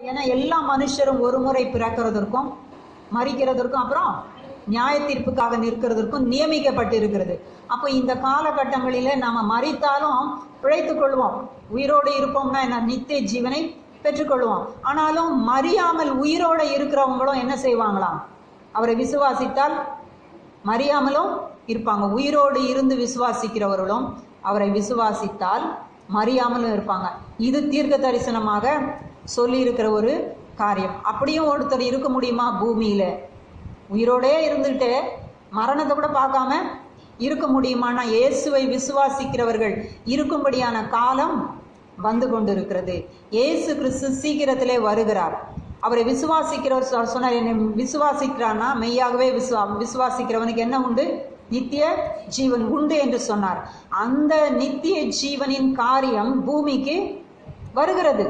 ஏன்னா எல்லா மனுஷரும் ஒரு முறை பிறக்கிறதற்கும் மறிக்கிறதற்கும் அப்புறம் நியாய தீர்ப்புக்காக நிற்கிறதற்கும் நியமிக்கப்பட்டு இருக்கிறது அப்போ இந்த காலகட்டங்களில நாம மறித்தாலும் பிழைத்துக் கொள்வோம் உயிரோடு இருப்போம்னா என்ன நித்திய ஜீவனை பெற்றுக்கொள்வோம் ஆனாலும் மறியாமல் உயிரோட இருக்கிறவங்களும் என்ன செய்வாங்களாம் அவரை விசுவாசித்தால் மறியாமலும் இருப்பாங்க உயிரோடு இருந்து விசுவாசிக்கிறவர்களும் அவரை விசுவாசித்தால் மறியாமலும் இருப்பாங்க இது தீர்க்க தரிசனமாக சொல்லி இருக்கிற ஒரு காரியம் அப்படியும் ஒருத்தர் இருக்க முடியுமா பூமியில உயிரோடே இருந்துட்டு மரணத்தை கூட பார்க்காம இருக்க முடியுமானா இயேசுவை விசுவாசிக்கிறவர்கள் இருக்கும்படியான காலம் வந்து கொண்டிருக்கிறது இயேசு கிறிஸ்து சீக்கிரத்திலே வருகிறார் அவரை விசுவாசிக்கிறவர் சொ- சொன்னார் என்னை விசுவாசிக்கிறானா மெய்யாகவே விசுவா விசுவாசிக்கிறவனுக்கு என்ன உண்டு நித்திய ஜீவன் உண்டு என்று சொன்னார் அந்த நித்திய ஜீவனின் காரியம் பூமிக்கு வருகிறது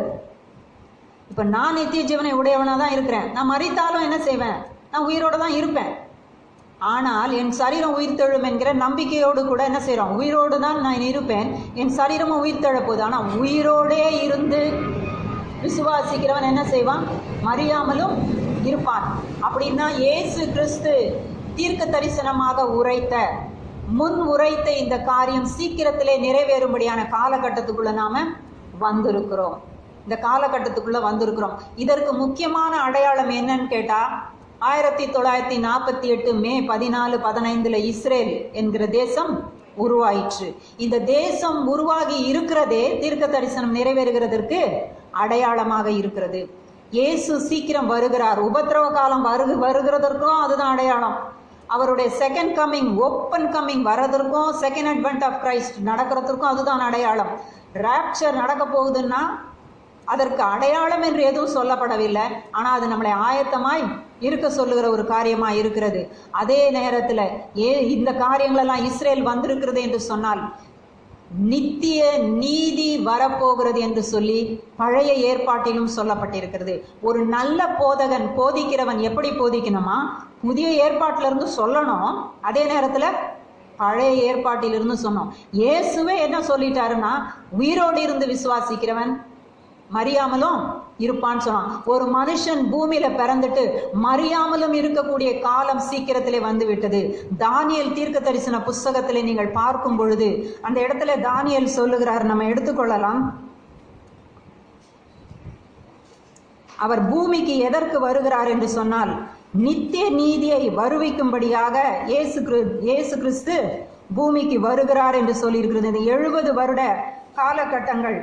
இப்ப நான் நித்திய ஜீவனை உடையவனா தான் இருக்கிறேன் நான் மறித்தாலும் என்ன செய்வேன் நான் உயிரோட தான் இருப்பேன் ஆனால் என் சரீரம் உயிர் தெழும் என்கிற நம்பிக்கையோடு கூட என்ன செய்றோம் உயிரோடு தான் நான் இருப்பேன் என் சரீரமும் உயிர் தெழப் போகுது ஆனால் உயிரோடே இருந்து விசுவாசிக்கிறவன் என்ன செய்வான் மறியாமலும் இருப்பான் அப்படின்னா இயேசு கிறிஸ்து தீர்க்க தரிசனமாக உரைத்த முன் உரைத்த இந்த காரியம் சீக்கிரத்திலே நிறைவேறும்படியான காலகட்டத்துக்குள்ள நாம வந்திருக்கிறோம் இந்த காலகட்டத்துக்குள்ள வந்திருக்கிறோம் இதற்கு முக்கியமான அடையாளம் என்னன்னு கேட்டா ஆயிரத்தி தொள்ளாயிரத்தி நாற்பத்தி எட்டு மே பதினாலு பதினைந்துல இஸ்ரேல் என்கிற தேசம் உருவாயிற்று இந்த தேசம் உருவாகி இருக்கிறதே தீர்க்க தரிசனம் நிறைவேறுகிறதற்கு அடையாளமாக இருக்கிறது இயேசு சீக்கிரம் வருகிறார் உபத்திரவ காலம் வருகு வருகிறதற்கும் அதுதான் அடையாளம் அவருடைய செகண்ட் கம்மிங் ஓப்பன் கம்மிங் வர்றதற்கும் செகண்ட் அட்வென்ட் ஆஃப் கிரைஸ்ட் நடக்கிறதுக்கும் அதுதான் அடையாளம் ராப்சர் நடக்க போகுதுன்னா அதற்கு அடையாளம் என்று எதுவும் சொல்லப்படவில்லை ஆனா அது நம்மளை ஆயத்தமாய் இருக்க சொல்லுகிற ஒரு காரியமா இருக்கிறது அதே நேரத்துல ஏ இந்த காரியங்களெல்லாம் இஸ்ரேல் வந்திருக்கிறது என்று சொன்னால் நித்திய நீதி வரப்போகிறது என்று சொல்லி பழைய ஏற்பாட்டிலும் சொல்லப்பட்டிருக்கிறது ஒரு நல்ல போதகன் போதிக்கிறவன் எப்படி போதிக்கணுமா புதிய ஏற்பாட்டில இருந்து சொல்லணும் அதே நேரத்துல பழைய ஏற்பாட்டிலிருந்து சொன்னோம் இயேசுவே என்ன சொல்லிட்டாருன்னா உயிரோடு இருந்து விசுவாசிக்கிறவன் மறியாமலும் இருப்பான்னு சொன்னான் ஒரு மனுஷன் பூமியில பிறந்துட்டு மறியாமலும் இருக்கக்கூடிய காலம் சீக்கிரத்திலே வந்து விட்டது தானியல் தீர்க்க தரிசன புஸ்தகத்திலே நீங்கள் பார்க்கும் பொழுது அந்த இடத்துல தானியல் சொல்லுகிறார் நம்ம எடுத்துக்கொள்ளலாம் அவர் பூமிக்கு எதற்கு வருகிறார் என்று சொன்னால் நித்திய நீதியை வருவிக்கும்படியாக இயேசு கிரு- இயேசு கிறிஸ்து பூமிக்கு வருகிறார் என்று சொல்லியிருக்கிறது இந்த எழுபது வருட காலகட்டங்கள்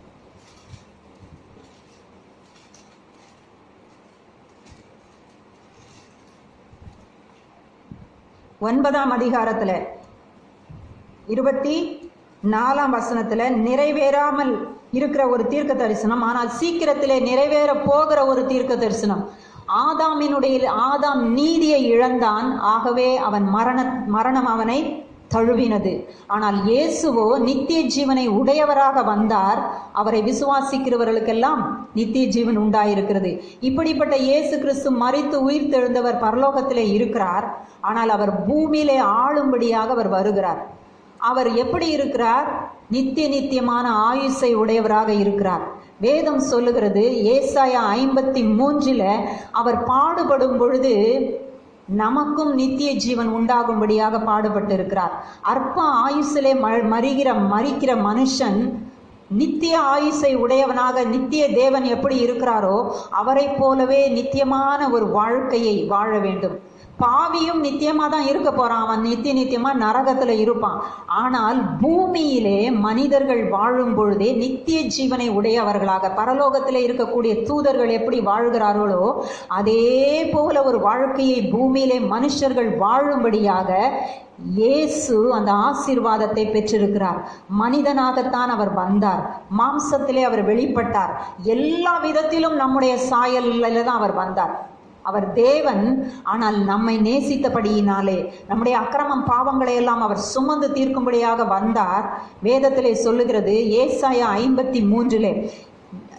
ஒன்பதாம் அதிகாரத்துல இருபத்தி நாலாம் வசனத்துல நிறைவேறாமல் இருக்கிற ஒரு தீர்க்க தரிசனம் ஆனால் சீக்கிரத்திலே நிறைவேற போகிற ஒரு தீர்க்க தரிசனம் ஆதாமினுடைய ஆதாம் நீதியை இழந்தான் ஆகவே அவன் மரண மரணம் அவனை தழுவினது ஆனால் இயேசுவோ நித்திய ஜீவனை உடையவராக வந்தார் அவரை விசுவாசிக்கிறவர்களுக்கெல்லாம் நித்திய ஜீவன் உண்டாயிருக்கிறது இப்படிப்பட்ட இயேசு கிறிஸ்து மரித்து உயிர் தெழுந்தவர் பரலோகத்திலே இருக்கிறார் ஆனால் அவர் பூமியிலே ஆளும்படியாக அவர் வருகிறார் அவர் எப்படி இருக்கிறார் நித்திய நித்தியமான ஆயுசை உடையவராக இருக்கிறார் வேதம் சொல்லுகிறது ஏசாயா ஐம்பத்தி மூன்றில அவர் பாடுபடும் பொழுது நமக்கும் நித்திய ஜீவன் உண்டாகும்படியாக பாடுபட்டிருக்கிறார் அற்ப ஆயுசிலே ம- மறிகிற மறிக்கிற மனுஷன் நித்திய ஆயுசை உடையவனாக நித்திய தேவன் எப்படி இருக்கிறாரோ அவரைப் போலவே நித்தியமான ஒரு வாழ்க்கையை வாழ வேண்டும் பாவியும் நித்தியமா தான் இருக்க போறான் அவன் நித்திய நித்தியமா நரகத்துல இருப்பான் ஆனால் பூமியிலே மனிதர்கள் வாழும் பொழுதே நித்திய ஜீவனை உடையவர்களாக பரலோகத்திலே இருக்கக்கூடிய தூதர்கள் எப்படி வாழ்கிறார்களோ அதே போல ஒரு வாழ்க்கையை பூமியிலே மனுஷர்கள் வாழும்படியாக இயேசு அந்த ஆசீர்வாதத்தை பெற்றிருக்கிறார் மனிதனாகத்தான் அவர் வந்தார் மாம்சத்திலே அவர் வெளிப்பட்டார் எல்லா விதத்திலும் நம்முடைய சாயலில் தான் அவர் வந்தார் அவர் தேவன் ஆனால் நம்மை நேசித்தபடியினாலே நம்முடைய அக்கிரமம் பாவங்களை எல்லாம் அவர் சுமந்து தீர்க்கும்படியாக வந்தார் வேதத்திலே சொல்லுகிறது ஏசாயா ஐம்பத்தி மூன்றிலே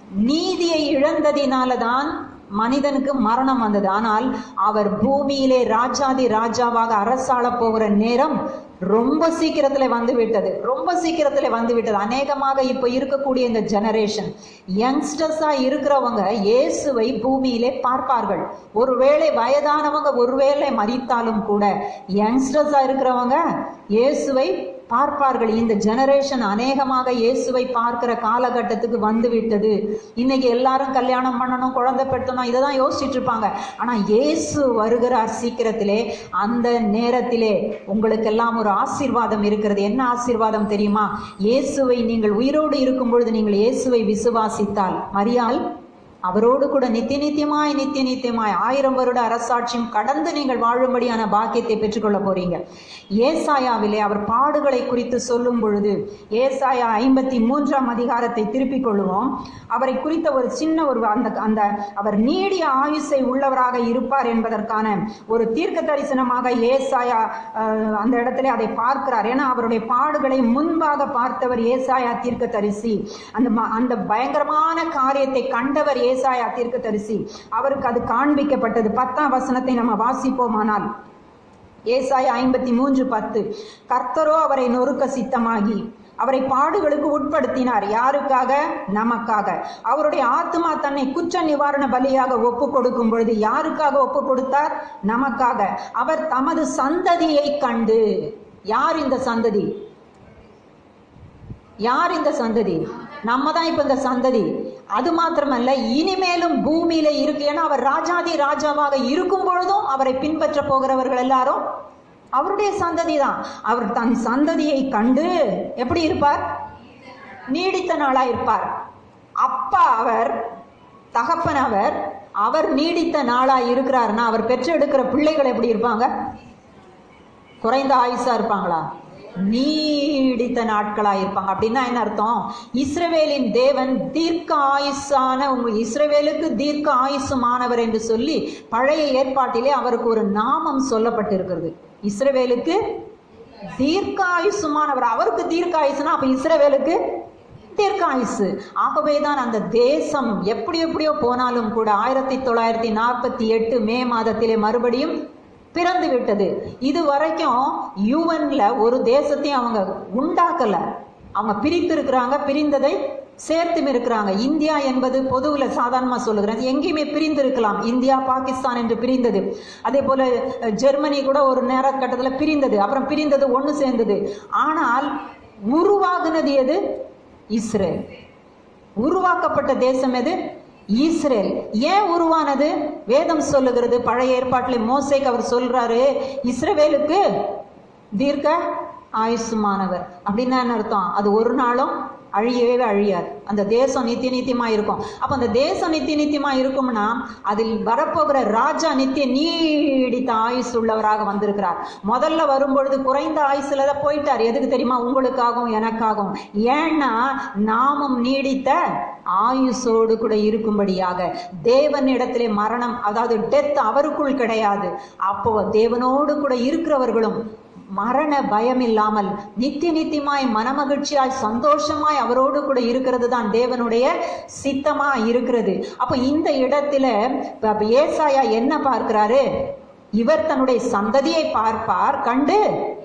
நீதியை இழந்ததினாலதான் மனிதனுக்கு மரணம் வந்தது ஆனால் அவர் பூமியிலே ராஜாதி ராஜாவாக அரசாள போகிற நேரம் ரொம்ப சீக்கிரத்துல வந்து விட்டது ரொம்ப சீக்கிரத்துல வந்து விட்டது அநேகமாக இப்ப இருக்கக்கூடிய இந்த ஜெனரேஷன் யங்ஸ்டர்ஸா இருக்கிறவங்க இயேசுவை பூமியிலே பார்ப்பார்கள் ஒருவேளை வயதானவங்க ஒருவேளை மறித்தாலும் கூட யங்ஸ்டர்ஸா இருக்கிறவங்க இயேசுவை பார்ப்பார்கள் இந்த ஜெனரேஷன் அநேகமாக இயேசுவை பார்க்கிற காலகட்டத்துக்கு வந்து விட்டது இன்னைக்கு எல்லாரும் கல்யாணம் பண்ணணும் குழந்தை பெற்றணும் இதை தான் யோசிச்சுட்டு இருப்பாங்க ஆனா இயேசு வருகிறார் சீக்கிரத்திலே அந்த நேரத்திலே உங்களுக்கெல்லாம் ஒரு ஆசீர்வாதம் இருக்கிறது என்ன ஆசீர்வாதம் தெரியுமா இயேசுவை நீங்கள் உயிரோடு இருக்கும் பொழுது நீங்கள் இயேசுவை விசுவாசித்தால் மரியாள் அவரோடு கூட நித்திய நித்தியமாய் நித்திய நித்தியமாய் ஆயிரம் வருட அரசாட்சியும் கடந்து நீங்கள் வாழும்படியான பாக்கியத்தை பெற்றுக்கொள்ள போறீங்க ஏசாயாவிலே அவர் பாடுகளை குறித்து சொல்லும் பொழுது ஏசாயா ஐம்பத்தி மூன்றாம் அதிகாரத்தை திருப்பிக் கொள்ளுவோம் அவரை குறித்த ஒரு சின்ன ஒரு அந்த அந்த அவர் நீடிய ஆயுசை உள்ளவராக இருப்பார் என்பதற்கான ஒரு தீர்க்க தரிசனமாக ஏசாயா அஹ், அந்த இடத்துல அதை பார்க்கிறார் ஏன்னா அவருடைய பாடுகளை முன்பாக பார்த்தவர் ஏசாயா தீர்க்க தரிசி அந்த ம- அந்த பயங்கரமான காரியத்தை கண்டவர் ஏசாயா தீர்க்க தரிசி அவருக்கு அது காண்பிக்கப்பட்டது பத்தாம் வசனத்தை நம்ம வாசிப்போமானால் ஏசாயா ஐம்பத்தி மூன்று பத்து கர்த்தரோ அவரை நொறுக்க சித்தமாகி அவரை பாடுகளுக்கு உட்படுத்தினார் யாருக்காக நமக்காக அவருடைய ஆத்மா தன்னை குற்ற நிவாரண பலியாக ஒப்பு கொடுக்கும் பொழுது யாருக்காக ஒப்பு கொடுத்தார் நமக்காக அவர் தமது சந்ததியை கண்டு யார் இந்த சந்ததி யார் இந்த சந்ததி நம்ம தான் இப்ப இந்த சந்ததி அது மாத்திரமல்ல இனிமேலும் பூமியில இருக்கு ஏன்னா அவர் ராஜாதி ராஜாவாக இருக்கும் பொழுதும் அவரை பின்பற்ற போகிறவர்கள் எல்லாரும் அவருடைய சந்ததி தான் அவர் தன் சந்ததியை கண்டு எப்படி இருப்பார் நீடித்த நாளா இருப்பார் அப்பா அவர் தகப்பன் அவர் அவர் நீடித்த நாளா இருக்கிறாருன்னா அவர் பெற்றெடுக்கிற பிள்ளைகள் எப்படி இருப்பாங்க குறைந்த ஆயுசா இருப்பாங்களா நீடித்த நாட்களா இருப்பாங்க அப்படின்னா என்ன அர்த்தம் இஸ்ரவேலின் தேவன் தீர்க்க ஆயுசான உங்க இஸ்ரவேலுக்கு தீர்க்க ஆயுசுமானவர் என்று சொல்லி பழைய ஏற்பாட்டிலே அவருக்கு ஒரு நாமம் சொல்லப்பட்டிருக்கிறது இஸ்ரவேலுக்கு தீர்க்க ஆயுசுமானவர் அவருக்கு தீர்க்க ஆயுசுனா அப்ப இஸ்ரவேலுக்கு தீர்க்காயுசு ஆகவேதான் அந்த தேசம் எப்படி எப்படியோ போனாலும் கூட ஆயிரத்தி தொள்ளாயிரத்தி நாற்பத்தி எட்டு மே மாதத்திலே மறுபடியும் பிறந்து விட்டது இது வரைக்கும் யூஎன்ல ஒரு தேசத்தையும் அவங்க உண்டாக்கல அவங்க பிரித்து இருக்கிறாங்க பிரிந்ததை சேர்த்தும் இருக்கிறாங்க இந்தியா என்பது பொதுவுல சாதாரணமா சொல்லுகிறேன் எங்கேயுமே பிரிந்து இருக்கலாம் இந்தியா பாகிஸ்தான் என்று பிரிந்தது அதே போல அஹ், ஜெர்மனி கூட ஒரு நேர கட்டத்தில் பிரிந்தது அப்புறம் பிரிந்தது ஒன்று சேர்ந்தது ஆனால் உருவாகுனது எது இஸ்ரேல் உருவாக்கப்பட்ட தேசம் எது இஸ்ரேல் ஏன் உருவானது வேதம் சொல்லுகிறது பழைய ஏற்பாட்டில் மோசேக்கு அவர் சொல்றாரு இஸ்ரவேலுக்கு தீர்க்க ஆயுசுமானவர் அப்படின்னா என்ன அர்த்தம் அது ஒரு நாளும் அழியவே அழியாது அந்த தேசம் நித்திய நித்தியமா இருக்கும் அப்ப அந்த தேசம் நித்திய நித்தியமா இருக்கும்னா அதில் வரப்போகிற ராஜா நித்திய நீடித்த ஆயுசு உள்ளவராக வந்திருக்கிறார் முதல்ல வரும்பொழுது குறைந்த ஆயுசுல தான் போயிட்டார் எதுக்கு தெரியுமா உங்களுக்காகவும் எனக்காகவும் ஏன்னா நாமும் நீடித்த ஆயுசோடு கூட இருக்கும்படியாக தேவனிடத்திலே மரணம் அதாவது டெத் அவருக்குள் கிடையாது அப்போ தேவனோடு கூட இருக்கிறவர்களும் மரண பயம் இல்லாமல் நித்திய நித்தியமாய் மனமகிழ்ச்சியாய் சந்தோஷமாய் அவரோடு கூட இருக்கிறது தான் தேவனுடைய சித்தமா இருக்கிறது அப்ப இந்த இடத்துல இப்ப ஏசாயா என்ன பார்க்கிறாரு இவர் தன்னுடைய சந்ததியை பார்ப்பார் கண்டு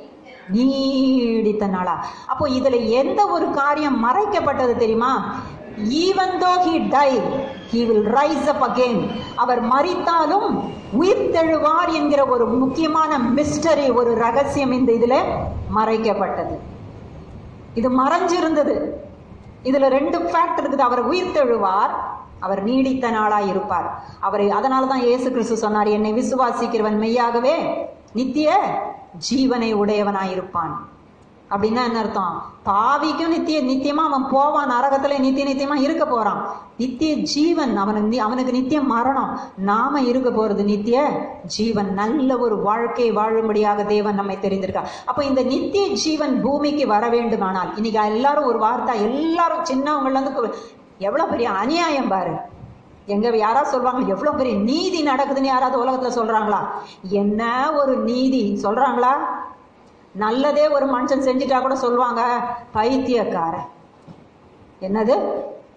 நீடித்த நாளா அப்போ இதுல எந்த ஒரு காரியம் மறைக்கப்பட்டது தெரியுமா even though he die he will rise up again அவர் மரித்தாலும் உயிர் தெழுவார் என்கிற ஒரு முக்கியமான மிஸ்டரி ஒரு ரகசியம் இந்த இதுல மறைக்கப்பட்டது இது மறைஞ்சிருந்தது இதுல ரெண்டு ஃபேக்ட் இருக்குது அவர் உயிர் தெழுவார் அவர் நீடித்த நாளாய் இருப்பார் அவரை அதனால தான் இயேசு கிறிஸ்து சொன்னார் என்னை விசுவாசிக்கிறவன் மெய்யாகவே நித்திய ஜீவனை உடையவனாயிருப்பான் அப்படின்னா என்ன அர்த்தம் பாவிக்கும் நித்திய நித்தியமா அவன் போவான் நரகத்துல நித்திய நித்தியமா இருக்க போறான் நித்திய ஜீவன் அவனுக்கு நி- அவனுக்கு நித்திய மரணம் நாம இருக்க போறது நித்திய ஜீவன் நல்ல ஒரு வாழ்க்கை வாழும்படியாக தேவன் நம்மை தெரிந்திருக்கா அப்ப இந்த நித்திய ஜீவன் பூமிக்கு வர வேண்டுமானால் இன்னைக்கு எல்லாரும் ஒரு வார்த்தை எல்லாரும் சின்னவங்கல இருந்து கு- எவ்வளவு பெரிய அநியாயம் பாரு எங்க யாராவது சொல்றாங்க எவ்வளவு பெரிய நீதி நடக்குதுன்னு யாராவது உலகத்துல சொல்றாங்களா என்ன ஒரு நீதி சொல்றாங்களா நல்லதே ஒரு மனுஷன் செஞ்சுட்டா கூட சொல்லுவாங்க பைத்தியக்காரன் என்னது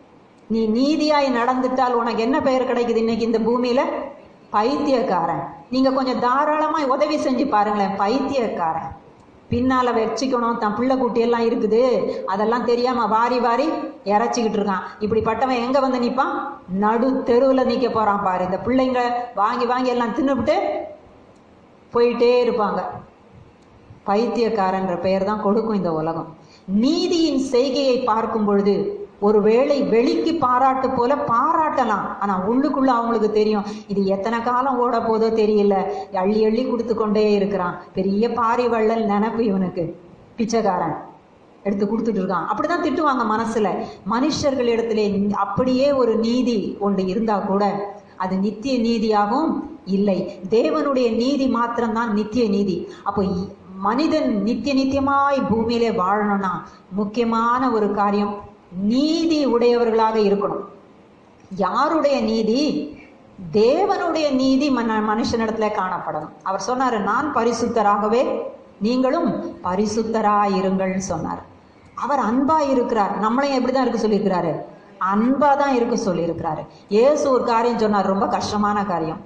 நீ நீதியாய் நடந்துட்டால் உனக்கு என்ன பெயர் கிடைக்குது இன்னைக்கு இந்த பூமியில பைத்தியக்காரன் நீங்க கொஞ்சம் தாராளமா உதவி செஞ்சு பாருங்களேன் பைத்தியக்காரன் பின்னால வச்சுக்கணும் தன் பிள்ளை குட்டி எல்லாம் இருக்குது அதெல்லாம் தெரியாம வாரி வாரி இறைச்சிக்கிட்டு இருக்கான் இப்படிப்பட்டவன் எங்க வந்து நிப்பான் நடு தெருவில் நிக்க போறான் பாரு இந்த பிள்ளைங்க வாங்கி வாங்கி எல்லாம் தின்னுபிட்டு போயிட்டே இருப்பாங்க பைத்தியக்காரன்ற பெயர் தான் கொடுக்கும் இந்த உலகம் நீதியின் செய்கையை பார்க்கும் பொழுது ஒருவேளை வெளிக்கு பாராட்டு போல பாராட்டலாம் ஆனா உள்ளுக்குள்ள அவங்களுக்கு தெரியும் இது எத்தனை காலம் ஓட போதோ தெரியல அள்ளி அள்ளி கொடுத்து கொண்டே இருக்கிறான் பெரிய பாரி வள்ளல் நினப்பு இவனுக்கு பிச்சைக்காரன் எடுத்து கொடுத்துட்டு இருக்கான் அப்படிதான் திட்டுவாங்க மனசுல மனுஷர்கள் இடத்துல அப்படியே ஒரு நீதி ஒன்று இருந்தா கூட அது நித்திய நீதியாகவும் இல்லை தேவனுடைய நீதி மாத்திரம்தான் நித்திய நீதி அப்போ இ- மனிதன் நித்திய நித்தியமாய் பூமியிலே வாழணும்னா முக்கியமான ஒரு காரியம் நீதி உடையவர்களாக இருக்கணும் யாருடைய நீதி தேவனுடைய நீதி மன மனுஷனிடத்துல காணப்படணும் அவர் சொன்னாரு நான் பரிசுத்தராகவே நீங்களும் பரிசுத்தராயிருங்கள் சொன்னார் அவர் அன்பா இருக்கிறார் நம்மளையும் எப்படிதான் இருக்க சொல்லியிருக்கிறாரு அன்பா தான் இருக்க சொல்லியிருக்கிறாரு இயேசு ஒரு காரியம் சொன்னார் ரொம்ப கஷ்டமான காரியம்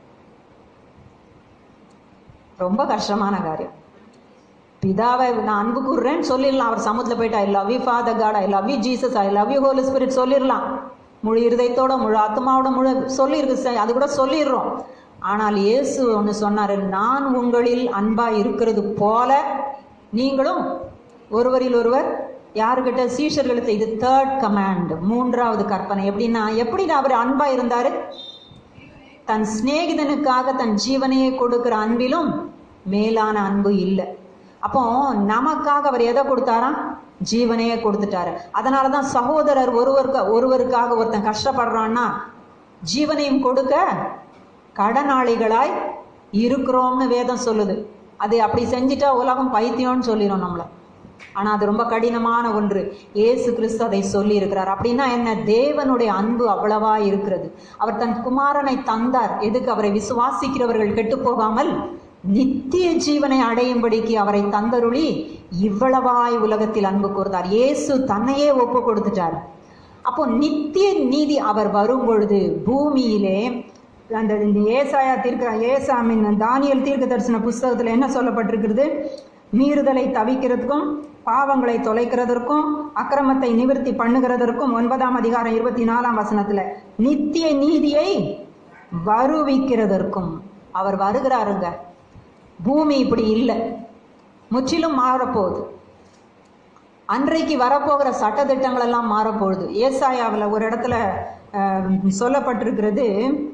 ரொம்ப கஷ்டமான காரியம் பிதாவை நான் அன்பு கூறுறேன்னு சொல்லிடலாம் அவர் சமுத்திரத்தில் போயிட்டு I love you father God I love you Jesus I love you holy spirit சொல்லிடலாம் முழு இருதயத்தோட முழு ஆத்மாவோட முழு சொல்லியிருக்கு ச- அது கூட சொல்லிடுறோம் ஆனால் இயேசு ஒன்று சொன்னாரு நான் உங்களில் அன்பா இருக்கிறது போல நீங்களும் ஒருவரில் ஒருவர் யாருக்கிட்ட சீஷர்களுக்கு இது தேர்ட் கமாண்ட் மூன்றாவது கற்பனை எப்படின்னா எப்படி அவர் அன்பா இருந்தாரு தன் சிநேகிதனுக்காக தன் ஜீவனையே கொடுக்கிற அன்பிலும் மேலான அன்பு இல்லை அப்போ நமக்காக அவர் எதை கொடுத்தாராம் ஜீவனையே கொடுத்துட்டாரு அதனால தான் சகோதரர் ஒருவருக்கு ஒருவருக்காக ஒருத்தன் கஷ்டப்படுறான்னா ஜீவனையும் கொடுக்க கடனாளிகளாய் இருக்கிறோம்னு வேதம் சொல்லுது அது அப்படி செஞ்சிட்டா உலகம் பைத்தியம்னு சொல்லிடும் நம்மள ஆனா அது ரொம்ப கடினமான ஒன்று இயேசு கிறிஸ்து அதை சொல்லி இருக்கிறார் அப்படின்னா என்ன தேவனுடைய அன்பு அவ்வளவா இருக்கிறது அவர் தன் குமாரனை தந்தார் எதுக்கு அவரை விசுவாசிக்கிறவர்கள் கெட்டு போகாமல் நித்திய ஜீவனை அடையும்படிக்கு அவரை தந்தருளி இவ்வளவாய் உலகத்தில் அன்பு கூர்ந்தார் இயேசு தன்னையே ஒப்பு கொடுத்துட்டார் அப்போ நித்திய நீதி அவர் வரும் பொழுது பூமியிலே அந்த இந்த ஏசாயா தீர்க்க ஏசா மீன் தானியல் தீர்க்க தரிசன புஸ்தகத்தில் என்ன சொல்லப்பட்டிருக்கிறது மீறுதலை தவிக்கிறதுக்கும் பாவங்களை தொலைக்கிறதற்கும் அக்கிரமத்தை நிவர்த்தி பண்ணுகிறதற்கும் ஒன்பதாம் அதிகாரம் இருபத்தி நாலாம் வசனத்துல நித்திய நீதியை வருவிக்கிறதற்கும் அவர் வருகிறாருங்க பூமி இப்படி இல்லை முற்றிலும் மாறப்போகுது அன்றைக்கு வரப்போகிற சட்டதிட்டங்கள் எல்லாம் மாறப்போகுது ஏசாயாவில் ஒரு இடத்துல அஹ், சொல்லப்பட்டிருக்கிறது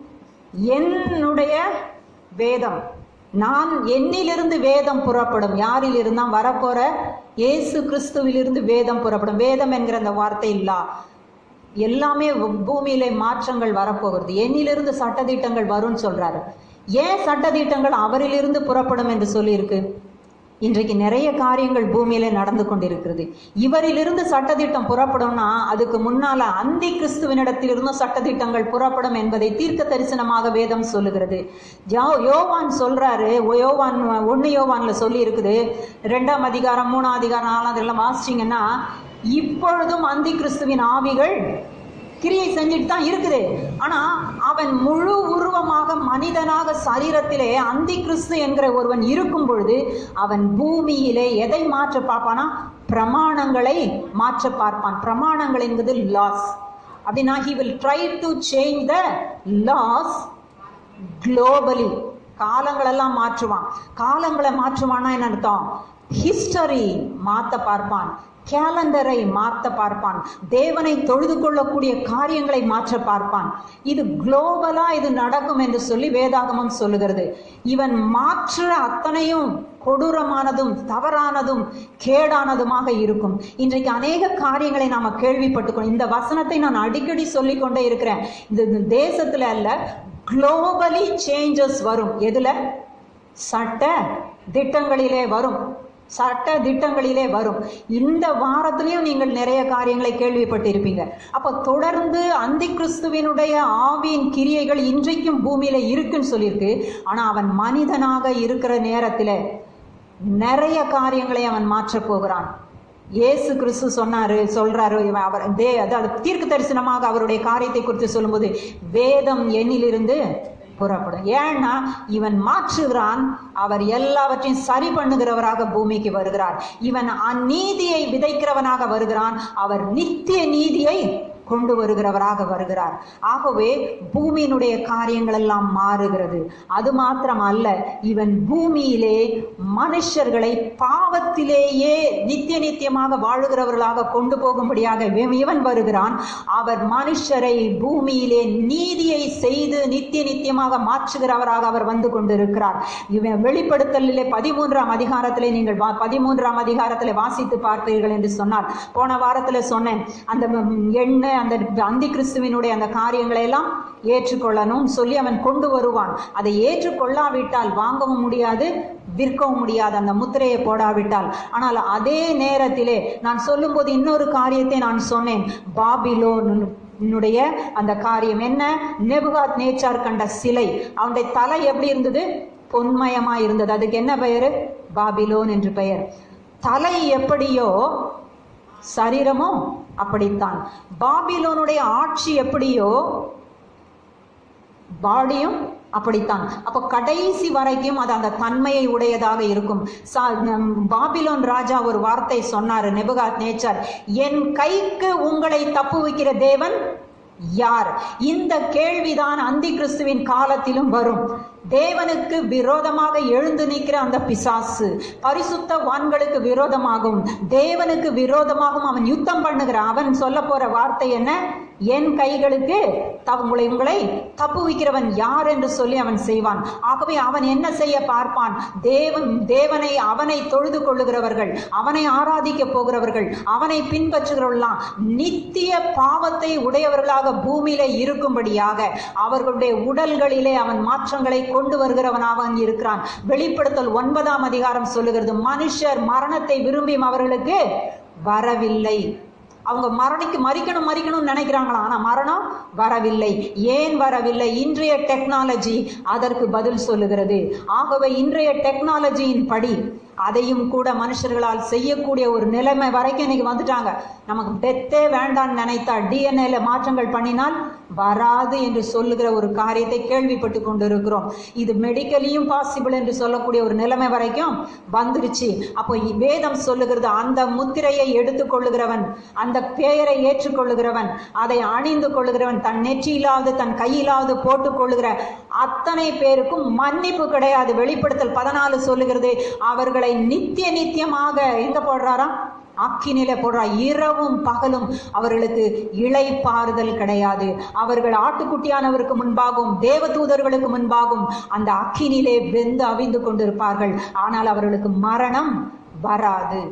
என்னுடைய வேதம் நான் என்னிலிருந்து வேதம் புறப்படும் யாரில் இருந்தால் வரப்போற இயேசு கிறிஸ்துவிலிருந்து வேதம் புறப்படும் வேதம் என்கிற அந்த வார்த்தை இல்லா எல்லாமே பூமியிலே மாற்றங்கள் வரப்போகிறது என்னிலிருந்து சட்டதிட்டங்கள் வரும்னு சொல்றாரு ஏன் சட்டதிட்டங்கள் அவரிலிருந்து புறப்படும் என்று சொல்லியிருக்கு இன்றைக்கு நிறைய காரியங்கள் பூமியில நடந்து கொண்டிருக்கிறது இவரிலிருந்து சட்டதிட்டம் புறப்படும்னா அதுக்கு முன்னால அந்தி கிறிஸ்துவனிடத்திலிருந்தும் சட்டதிட்டங்கள் புறப்படும் என்பதை தீர்க்க தரிசனமாக வேதம் சொல்லுகிறது யோ- யோவான் சொல்றாரு ஓ யோவான் ஒன்னு யோவான்ல சொல்லி இருக்குது ரெண்டாம் அதிகாரம் மூணாம் அதிகாரம் நாலாம் அதிகாரம் வாசிச்சீங்கன்னா இப்பொழுதும் அந்தி கிறிஸ்துவின் ஆவிகள் கிரியை செஞ்சுட்டு தான் இருக்குது ஆனா அவன் முழு உருவமாக மனிதனாக சரீரத்திலே அந்தி கிறிஸ்து என்கிற ஒருவன் இருக்கும் பொழுது அவன் பூமியிலே எதை மாற்ற பார்ப்பானா பிரமாணங்களை மாற்ற பார்ப்பான் பிரமாணங்கள் என்பது லாஸ் அப்படின்னா he will try to change the laws globally காலங்களெல்லாம் மாற்றுவான் காலங்களை மாற்றுவான்னா என்ன அர்த்தம் ஹிஸ்டரி மாத்த பார்ப்பான் கேலண்டரை மாத்த பார்ப்பான் தேவனை தொழுது கொள்ளக்கூடிய காரியங்களை மாற்ற பார்ப்பான் இது குளோபலா இது நடக்கும் என்று சொல்லி வேதாகமம் சொல்லுகிறது இவன் மாற்ற அத்தனையும் கொடூரமானதும் தவறானதும் கேடானதுமாக இருக்கும் இன்றைக்கு அநேக காரியங்களை நாம கேள்விப்பட்டுக்கணும் இந்த வசனத்தை நான் அடிக்கடி சொல்லிக் கொண்டே இருக்கிறேன் இது இந்த தேசத்துல அல்ல குளோபலி சேஞ்சஸ் வரும் எதுல சட்ட திட்டங்களிலே வரும் சட்ட திட்டங்களிலே வரும் இந்த வாரத்திலையும் நீங்கள் நிறைய காரியங்களை கேள்விப்பட்டிருப்பீங்க அப்ப தொடர்ந்து அந்தி கிறிஸ்துவினுடைய ஆவியின் கிரியைகள் இன்றைக்கும் பூமியில இருக்குன்னு சொல்லியிருக்கு ஆனா அவன் மனிதனாக இருக்கிற நேரத்துல நிறைய காரியங்களை அவன் மாற்றப் போகிறான் இயேசு கிறிஸ்து சொன்னாரு சொல்றாரு இவன் அவர் தே அதாவது தீர்க்க தரிசனமாக அவருடைய காரியத்தை குறித்து சொல்லும்போது வேதம் எண்ணிலிருந்து புறப்படும் ஏன்னா இவன் மாற்றுகிறான் அவர் எல்லாவற்றையும் சரி பண்ணுகிறவராக பூமிக்கு வருகிறார் இவன் அநீதியை விதைக்கிறவனாக வருகிறான் அவர் நித்திய நீதியை கொண்டு வருகிறவராக வருகிறார் ஆகவே பூமியினுடைய காரியங்கள் எல்லாம் மாறுகிறது அது மாத்திரம் அல்ல இவன் பூமியிலே மனுஷர்களை பாவத்திலேயே நித்திய நித்தியமாக வாழுகிறவர்களாக கொண்டு போகும்படியாக இவன் இவன் வருகிறான் அவர் மனுஷரை பூமியிலே நீதியை செய்து நித்திய நித்தியமாக மாற்றுகிறவராக அவர் வந்து கொண்டிருக்கிறார் இவன் வெளிப்படுத்தலிலே பதிமூன்றாம் அதிகாரத்திலே நீங்கள் வா- பதிமூன்றாம் அதிகாரத்திலே வாசித்து பார்ப்பீர்கள் என்று சொன்னார் போன வாரத்தில் சொன்னேன் அந்த ம், எண்ணெய் அந்த அந்தி கிறிஸ்துவினுடைய அந்த காரியங்களை எல்லாம் ஏற்றுக்கொள்ளணும் சொல்லி அவன் கொண்டு வருவான் அதை ஏற்றுக்கொள்ளாவிட்டால் வாங்கவும் முடியாது விற்கவும் முடியாது அந்த முத்திரையை போடாவிட்டால் ஆனால் அதே நேரத்திலே நான் சொல்லும்போது இன்னொரு காரியத்தை நான் சொன்னேன் பாபிலோன் என்னுடைய அந்த காரியம் என்ன நெபுகாத் நேச்சார் கண்ட சிலை அவனுடைய தலை எப்படி இருந்தது பொன்மயமா இருந்தது அதுக்கு என்ன பெயர் பாபிலோன் என்று பெயர் தலை எப்படியோ சரீரமும் அப்படித்தான் பாபிலோனுடைய ஆட்சி எப்படியோ பாடியும் அப்படித்தான் அப்போ கடைசி வரைக்கும் அது அந்த தன்மையை உடையதாக இருக்கும் சா- நம் பாபிலோன் ராஜா ஒரு வார்த்தை சொன்னாரு நெபுகாத் நேச்சர் என் கைக்கு உங்களை தப்புவிக்கிற தேவன் யார் இந்த கேள்விதான் அந்தி கிறிஸ்துவின் காலத்திலும் வரும் தேவனுக்கு விரோதமாக எழுந்து நிற்கிற அந்த பிசாசு பரிசுத்த வான்களுக்கு விரோதமாகவும் தேவனுக்கு விரோதமாகவும் அவன் யுத்தம் பண்ணுகிறான் அவன் சொல்ல போற வார்த்தை என்ன என் கைகளுக்கு த- உங்களை உங்களை தப்புவிக்கிறவன் யார் என்று சொல்லி அவன் செய்வான் ஆகவே அவன் என்ன செய்ய பார்ப்பான் தேவன் தேவனை அவனை தொழுது கொள்ளுகிறவர்கள் அவனை ஆராதிக்க போகிறவர்கள் அவனை பின்பற்றுகிறவர்களாம் நித்திய பாவத்தை உடையவர்களாக பூமியிலே இருக்கும்படியாக அவர்களுடைய உடல்களிலே அவன் மாற்றங்களை கொண்டு வருகிறவனாக அவன் இருக்கிறான் வெளிப்படுத்தல் ஒன்பதாம் அதிகாரம் சொல்லுகிறது மனுஷர் மரணத்தை விரும்பியும் அவர்களுக்கு வரவில்லை அவங்க மரணிக்கு மறிக்கணும் மறிக்கணும்னு நினைக்கிறாங்களாம் ஆனா மரணம் வரவில்லை ஏன் வரவில்லை இன்றைய டெக்னாலஜி அதற்கு பதில் சொல்லுகிறது ஆகவே இன்றைய டெக்னாலஜியின் படி அதையும் கூட மனுஷர்களால் செய்யக்கூடிய ஒரு நிலைமை வரைக்கும் இன்னைக்கு வந்துட்டாங்க நமக்கு டெத்தே வேண்டாம்னு நினைத்தா டிஎன்ஏல மாற்றங்கள் பண்ணினால் வராது என்று சொல்லுகிற ஒரு காரியத்தை கேள்விப்பட்டு கொண்டிருக்கிறோம் இது மெடிக்கலியும் பாசிபிள் என்று சொல்லக்கூடிய ஒரு நிலைமை வரைக்கும் வந்துருச்சு அப்போ இ- வேதம் சொல்லுகிறது அந்த முத்திரையை எடுத்துக்கொள்ளுகிறவன் அந்த பெயரை ஏற்றுக்கொள்ளுகிறவன் அதை அணிந்து கொள்ளுகிறவன் தன் நெற்றியிலாவது தன் கையிலாவது போட்டுக் கொள்ளுகிற அத்தனை பேருக்கும் மன்னிப்பு கிடையாது வெளிப்படுத்தல் பதினாலு சொல்லுகிறது அவர்களை நித்திய நித்தியமாக எங்க போடுறாராம் அக்கினில போடுறா இரவும் பகலும் அவர்களுக்கு இளைப்பாறுதல் கிடையாது அவர்கள் ஆட்டுக்குட்டியானவருக்கு முன்பாகவும் தேவதூதர்களுக்கு முன்பாகவும் அந்த அக்கினிலே வெந்து அவிந்து கொண்டிருப்பார்கள் ஆனால் அவர்களுக்கு மரணம் வராது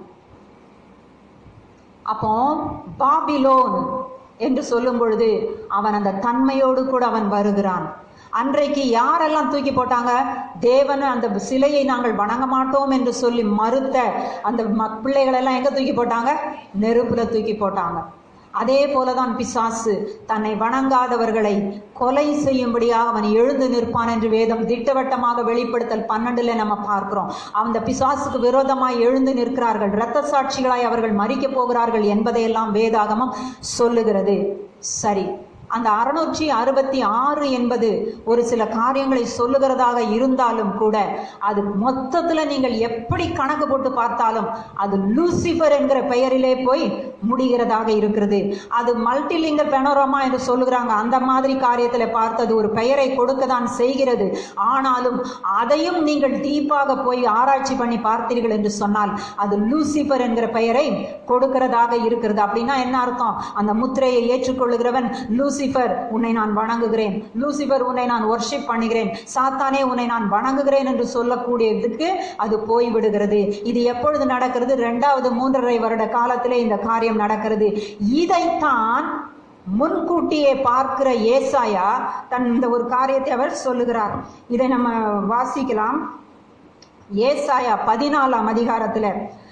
அப்போ பாபிலோன் என்று சொல்லும் பொழுது அவன் அந்த தன்மையோடு கூட அவன் வருகிறான் அன்றைக்கு யாரெல்லாம் தூக்கி போட்டாங்க தேவன் அந்த சிலையை நாங்கள் வணங்க மாட்டோம் என்று சொல்லி மறுத்த அந்த ம- பிள்ளைகளெல்லாம் எங்க தூக்கி போட்டாங்க நெருப்புல தூக்கி போட்டாங்க அதே போலதான் பிசாசு தன்னை வணங்காதவர்களை கொலை செய்யும்படியாக அவன் எழுந்து நிற்பான் என்று வேதம் திட்டவட்டமாக வெளிப்படுத்தல் பன்னெண்டுல நம்ம பார்க்கிறோம் அந்த பிசாசுக்கு விரோதமாய் எழுந்து நிற்கிறார்கள் இரத்த சாட்சிகளாய் அவர்கள் மறிக்க போகிறார்கள் என்பதையெல்லாம் வேதாகமம் சொல்லுகிறது சரி அந்த அறுநூற்றி அறுபத்தி ஆறு என்பது ஒரு சில காரியங்களை சொல்லுகிறதாக இருந்தாலும் கூட அது மொத்தத்துல நீங்கள் எப்படி கணக்கு போட்டு பார்த்தாலும் அது லூசிஃபர் என்கிற பெயரிலே போய் முடிகிறதாக இருக்கிறது அது மல்டிலிங்கர் பெனோரமா என்று சொல்லுகிறாங்க அந்த மாதிரி காரியத்துல பார்த்தது ஒரு பெயரை கொடுக்க தான் செய்கிறது ஆனாலும் அதையும் நீங்கள் டீப்பாக போய் ஆராய்ச்சி பண்ணி பார்த்தீர்கள் என்று சொன்னால் அது லூசிஃபர் என்கிற பெயரை கொடுக்கிறதாக இருக்கிறது அப்படின்னா என்ன அர்த்தம் அந்த முத்திரையை ஏற்றுக்கொள்ளுகிறவன் லூசிஃபர் உன்னை நான் வணங்குகிறேன் லூசிஃபர் உன்னை நான் ஒர்ஷிப் பண்ணுகிறேன் சாத்தானே உன்னை நான் வணங்குகிறேன் என்று சொல்லக்கூடியதுக்கு அது போய்விடுகிறது இது எப்பொழுது நடக்கிறது ரெண்டாவது மூன்றரை வருட காலத்திலே இந்த காரியம் நடக்கிறது இதைத்தான் முன்கூட்டியே பார்க்கிற ஏசாயா தன் இந்த ஒரு காரியத்தை அவர் சொல்லுகிறார் இதை நம்ம வாசிக்கலாம் ஏசாயா பதினாலாம் அதிகாரத்துல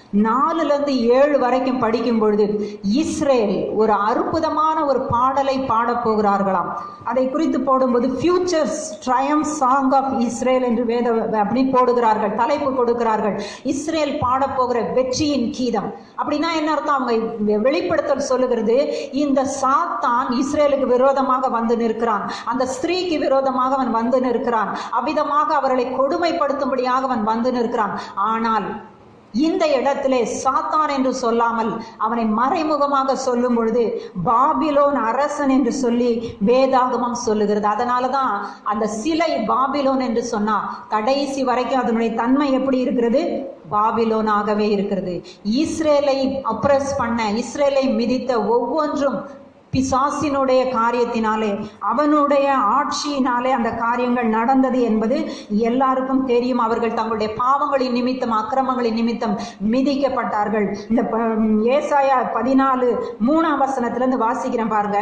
நாலுல இருந்து ஏழு வரைக்கும் படிக்கும் பொழுது இஸ்ரேல் ஒரு அற்புதமான ஒரு பாடலை பாடப் போகிறார்களாம் அதை குறித்து போடும்போது futures triumph song of Israel என்று வேத அப்படி போடுகிறார்கள் தலைப்பு கொடுக்கிறார்கள் இஸ்ரேல் பாடப் போகிற வெற்றியின் கீதம் அப்படின்னா என்ன அர்த்தம் அவங்க வெளிப்படுத்தல் சொல்லுகிறது இந்த சாத்தான் இஸ்ரேலுக்கு விரோதமாக வந்து நிற்கிறான் அந்த ஸ்திரீக்கு விரோதமாக அவன் வந்து நிற்கிறான் அவ்விதமாக அவர்களை கொடுமைப்படுத்தும்படியாக அவன் வந்து நிற்கிறான் ஆனால் இந்த இடத்திலே சாத்தான் என்று சொல்லாமல் அவனை மறைமுகமாக சொல்லும் பொழுது பாபிலோன் அரசன் என்று சொல்லி வேதாகமம் சொல்லுகிறது அதனால தான் அந்த சிலை பாபிலோன் என்று சொன்னா கடைசி வரைக்கும் அதனுடைய தன்மை எப்படி இருக்கிறது பாபிலோனாகவே இருக்கிறது இஸ்ரேலை அப்ரஸ் பண்ண இஸ்ரேலை மிதித்த ஒவ்வொன்றும் பிசாசினுடைய காரியத்தினாலே அவனுடைய ஆட்சியினாலே அந்த காரியங்கள் நடந்தது என்பது எல்லாருக்கும் தெரியும் அவர்கள் தங்களுடைய பாவங்களின் நிமித்தம் அக்கிரமங்களின் நிமித்தம் மிதிக்கப்பட்டார்கள் இந்த ப- ஏசாயா பதினாலு மூணாம் வசனத்திலிருந்து வாசிக்கிறேன் பாருங்க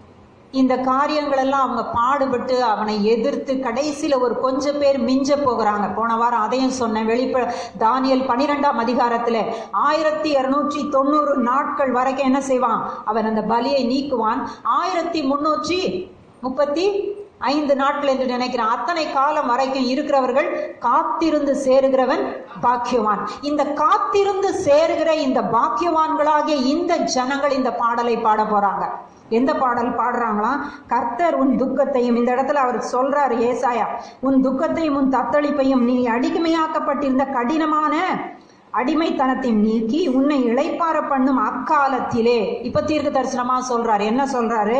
இந்த காரியங்கள் எல்லாம் அவங்க பாடுபட்டு அவனை எதிர்த்து கடைசியில ஒரு கொஞ்சம் பேர் மிஞ்ச போகிறாங்க போன வாரம் அதையும் சொன்னேன் வெளிப்ப தானியல் பனிரெண்டாம் அதிகாரத்துல ஆயிரத்தி இருநூற்றி தொண்ணூறு நாட்கள் வரைக்கும் என்ன செய்வான் அவன் அந்த பலியை நீக்குவான் ஆயிரத்தி முன்னூற்றி முப்பத்தி ஐந்து நாட்கள் என்று நினைக்கிறேன் அத்தனை காலம் வரைக்கும் இருக்கிறவர்கள் காத்திருந்து சேருகிறவன் பாக்கியவான் இந்த காத்திருந்து சேருகிற இந்த பாக்கியவான்களாகிய இந்த ஜனங்கள் இந்த பாடலை பாட போறாங்க எந்த பாடல் பாடுறாங்களாம் கர்த்தர் உன் துக்கத்தையும் இந்த இடத்துல அவர் சொல்றாரு ஏசாயா உன் துக்கத்தையும் உன் தத்தளிப்பையும் நீ அடிமையாக்கப்பட்டிருந்த கடினமான அடிமைத்தனத்தையும் நீக்கி உன்னை இளைப்பார பண்ணும் அக்காலத்திலே இப்ப தீர்க்க தரிசனமா சொல்றாரு என்ன சொல்றாரு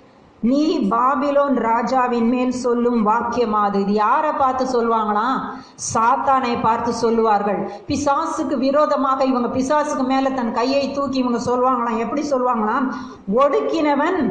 நீ பாபிலோன் ராஜாவின் மேல் சொல்லும் வாக்கியமாது இது யாரை பார்த்து சொல்லுவாங்களாம் சாத்தானை பார்த்து சொல்லுவார்கள் பிசாசுக்கு விரோதமாக இவங்க பிசாசுக்கு மேல தன் கையை தூக்கி இவங்க சொல்லுவாங்களாம் எப்படி சொல்லுவாங்களாம் ஒடுக்கினவன்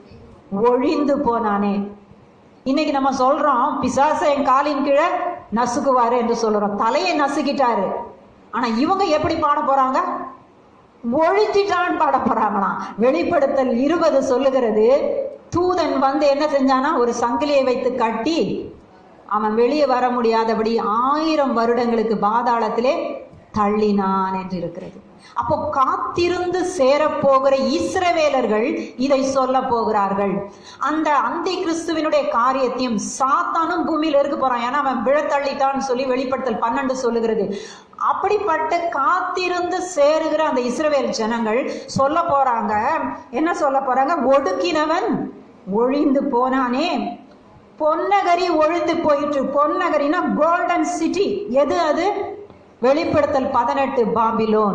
ஒழிந்து போனானே இன்னைக்கு நம்ம சொல்றோம் பிசாசை என் காலின் கீழே நசுக்குவாரு என்று சொல்றோம் தலையை நசுக்கிட்டாரு ஆனா இவங்க எப்படி பாட போறாங்க ஒழிச்சிட்டான் பாட போறாங்களாம் வெளிப்படுத்தல் இருபது சொல்லுகிறது தூதன் வந்து என்ன செஞ்சானா ஒரு சங்கிலியை வைத்து கட்டி அவன் வெளியே வர முடியாதபடி ஆயிரம் வருடங்களுக்கு பாதாளத்திலே தள்ளினான் என்று இருக்கிறது அப்போ காத்திருந்து சேரப்போகிற இஸ்ரவேலர்கள் இதை சொல்ல போகிறார்கள் அந்த அந்தி கிறிஸ்துவினுடைய காரியத்தையும் சாத்தானும் பூமியில இருக்க போறான் ஏன்னா அவன் விழத்தள்ளிட்டான்னு சொல்லி வெளிப்படுத்தல் பன்னெண்டு சொல்லுகிறது அப்படிப்பட்ட காத்திருந்து சேருகிற அந்த இஸ்ரவேல் ஜனங்கள் சொல்ல போறாங்க என்ன சொல்ல போறாங்க ஒடுக்கினவன் ஒழிந்து போனானே பொன்னகரி ஒழிந்து போயிற்று பொன்னகரினா கோல்டன் சிட்டி எது அது வெளிப்படுத்தல் பதினெட்டு பாபிலோன்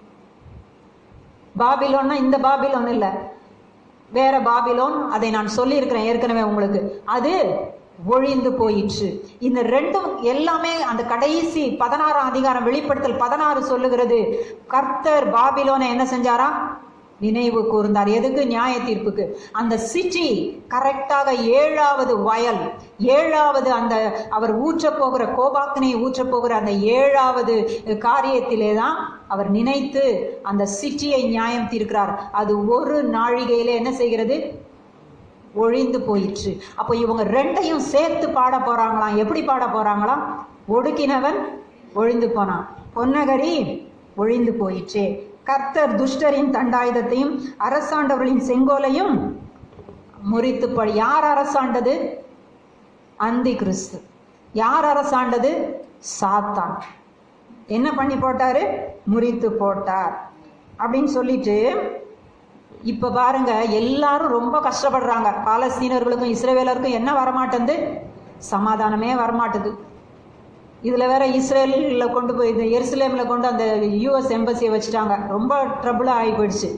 பாபிலோன்னா இந்த பாபிலோன் இல்ல வேற பாபிலோன் அதை நான் சொல்லியிருக்கிறேன் ஏற்கனவே உங்களுக்கு அது ஒழிந்து போயிற்று இந்த ரெண்டும் எல்லாமே அந்த கடைசி பதினாறாம் அதிகாரம் வெளிப்படுத்தல் பதினாறு சொல்லுகிறது கர்த்தர் பாபிலோனை என்ன செஞ்சாரா நினைவு கூர்ந்தார் எதுக்கு நியாய தீர்ப்புக்கு அந்த சிட்டி கரெக்டாக ஏழாவது வயல் ஏழாவது அந்த அவர் ஊற்றப் போகிற கோபாக்கினை ஊற்றப் போகிற அந்த ஏழாவது காரியத்திலே தான் அவர் நினைத்து அந்த சிட்டியை நியாயம் தீர்க்கிறார் அது ஒரு நாழிகையிலே என்ன செய்கிறது ஒழிந்து போயிற்று அப்போ இவங்க ரெண்டையும் சேர்த்து பாட போறாங்களாம் எப்படி பாட போறாங்களாம் ஒடுக்கினவன் ஒழிந்து போனான் பொன்னகரி ஒழிந்து போயிற்றே கர்த்தர் துஷ்டரின் தண்டாயுதத்தையும் அரசாண்டவர்களின் செங்கோலையும் முறித்து படி யார் அரசாண்டது அந்தி கிறிஸ்து யார் அரசாண்டது சாத்தான் என்ன பண்ணி போட்டாரு முறித்து போட்டார் அப்படின்னு சொல்லிட்டு இப்ப பாருங்க எல்லாரும் ரொம்ப கஷ்டப்படுறாங்க பாலஸ்தீனர்களுக்கும் இஸ்ரேவேலருக்கும் என்ன வரமாட்டேங்குது சமாதானமே வரமாட்டுது இதுல வேற இஸ்ரேல்ல கொண்டு போய் இந்த எருசலேம்ல கொண்டு அந்த யூஎஸ் எம்பசியை வச்சுட்டாங்க ரொம்ப ட்ரபுளா ஆகி போயிடுச்சு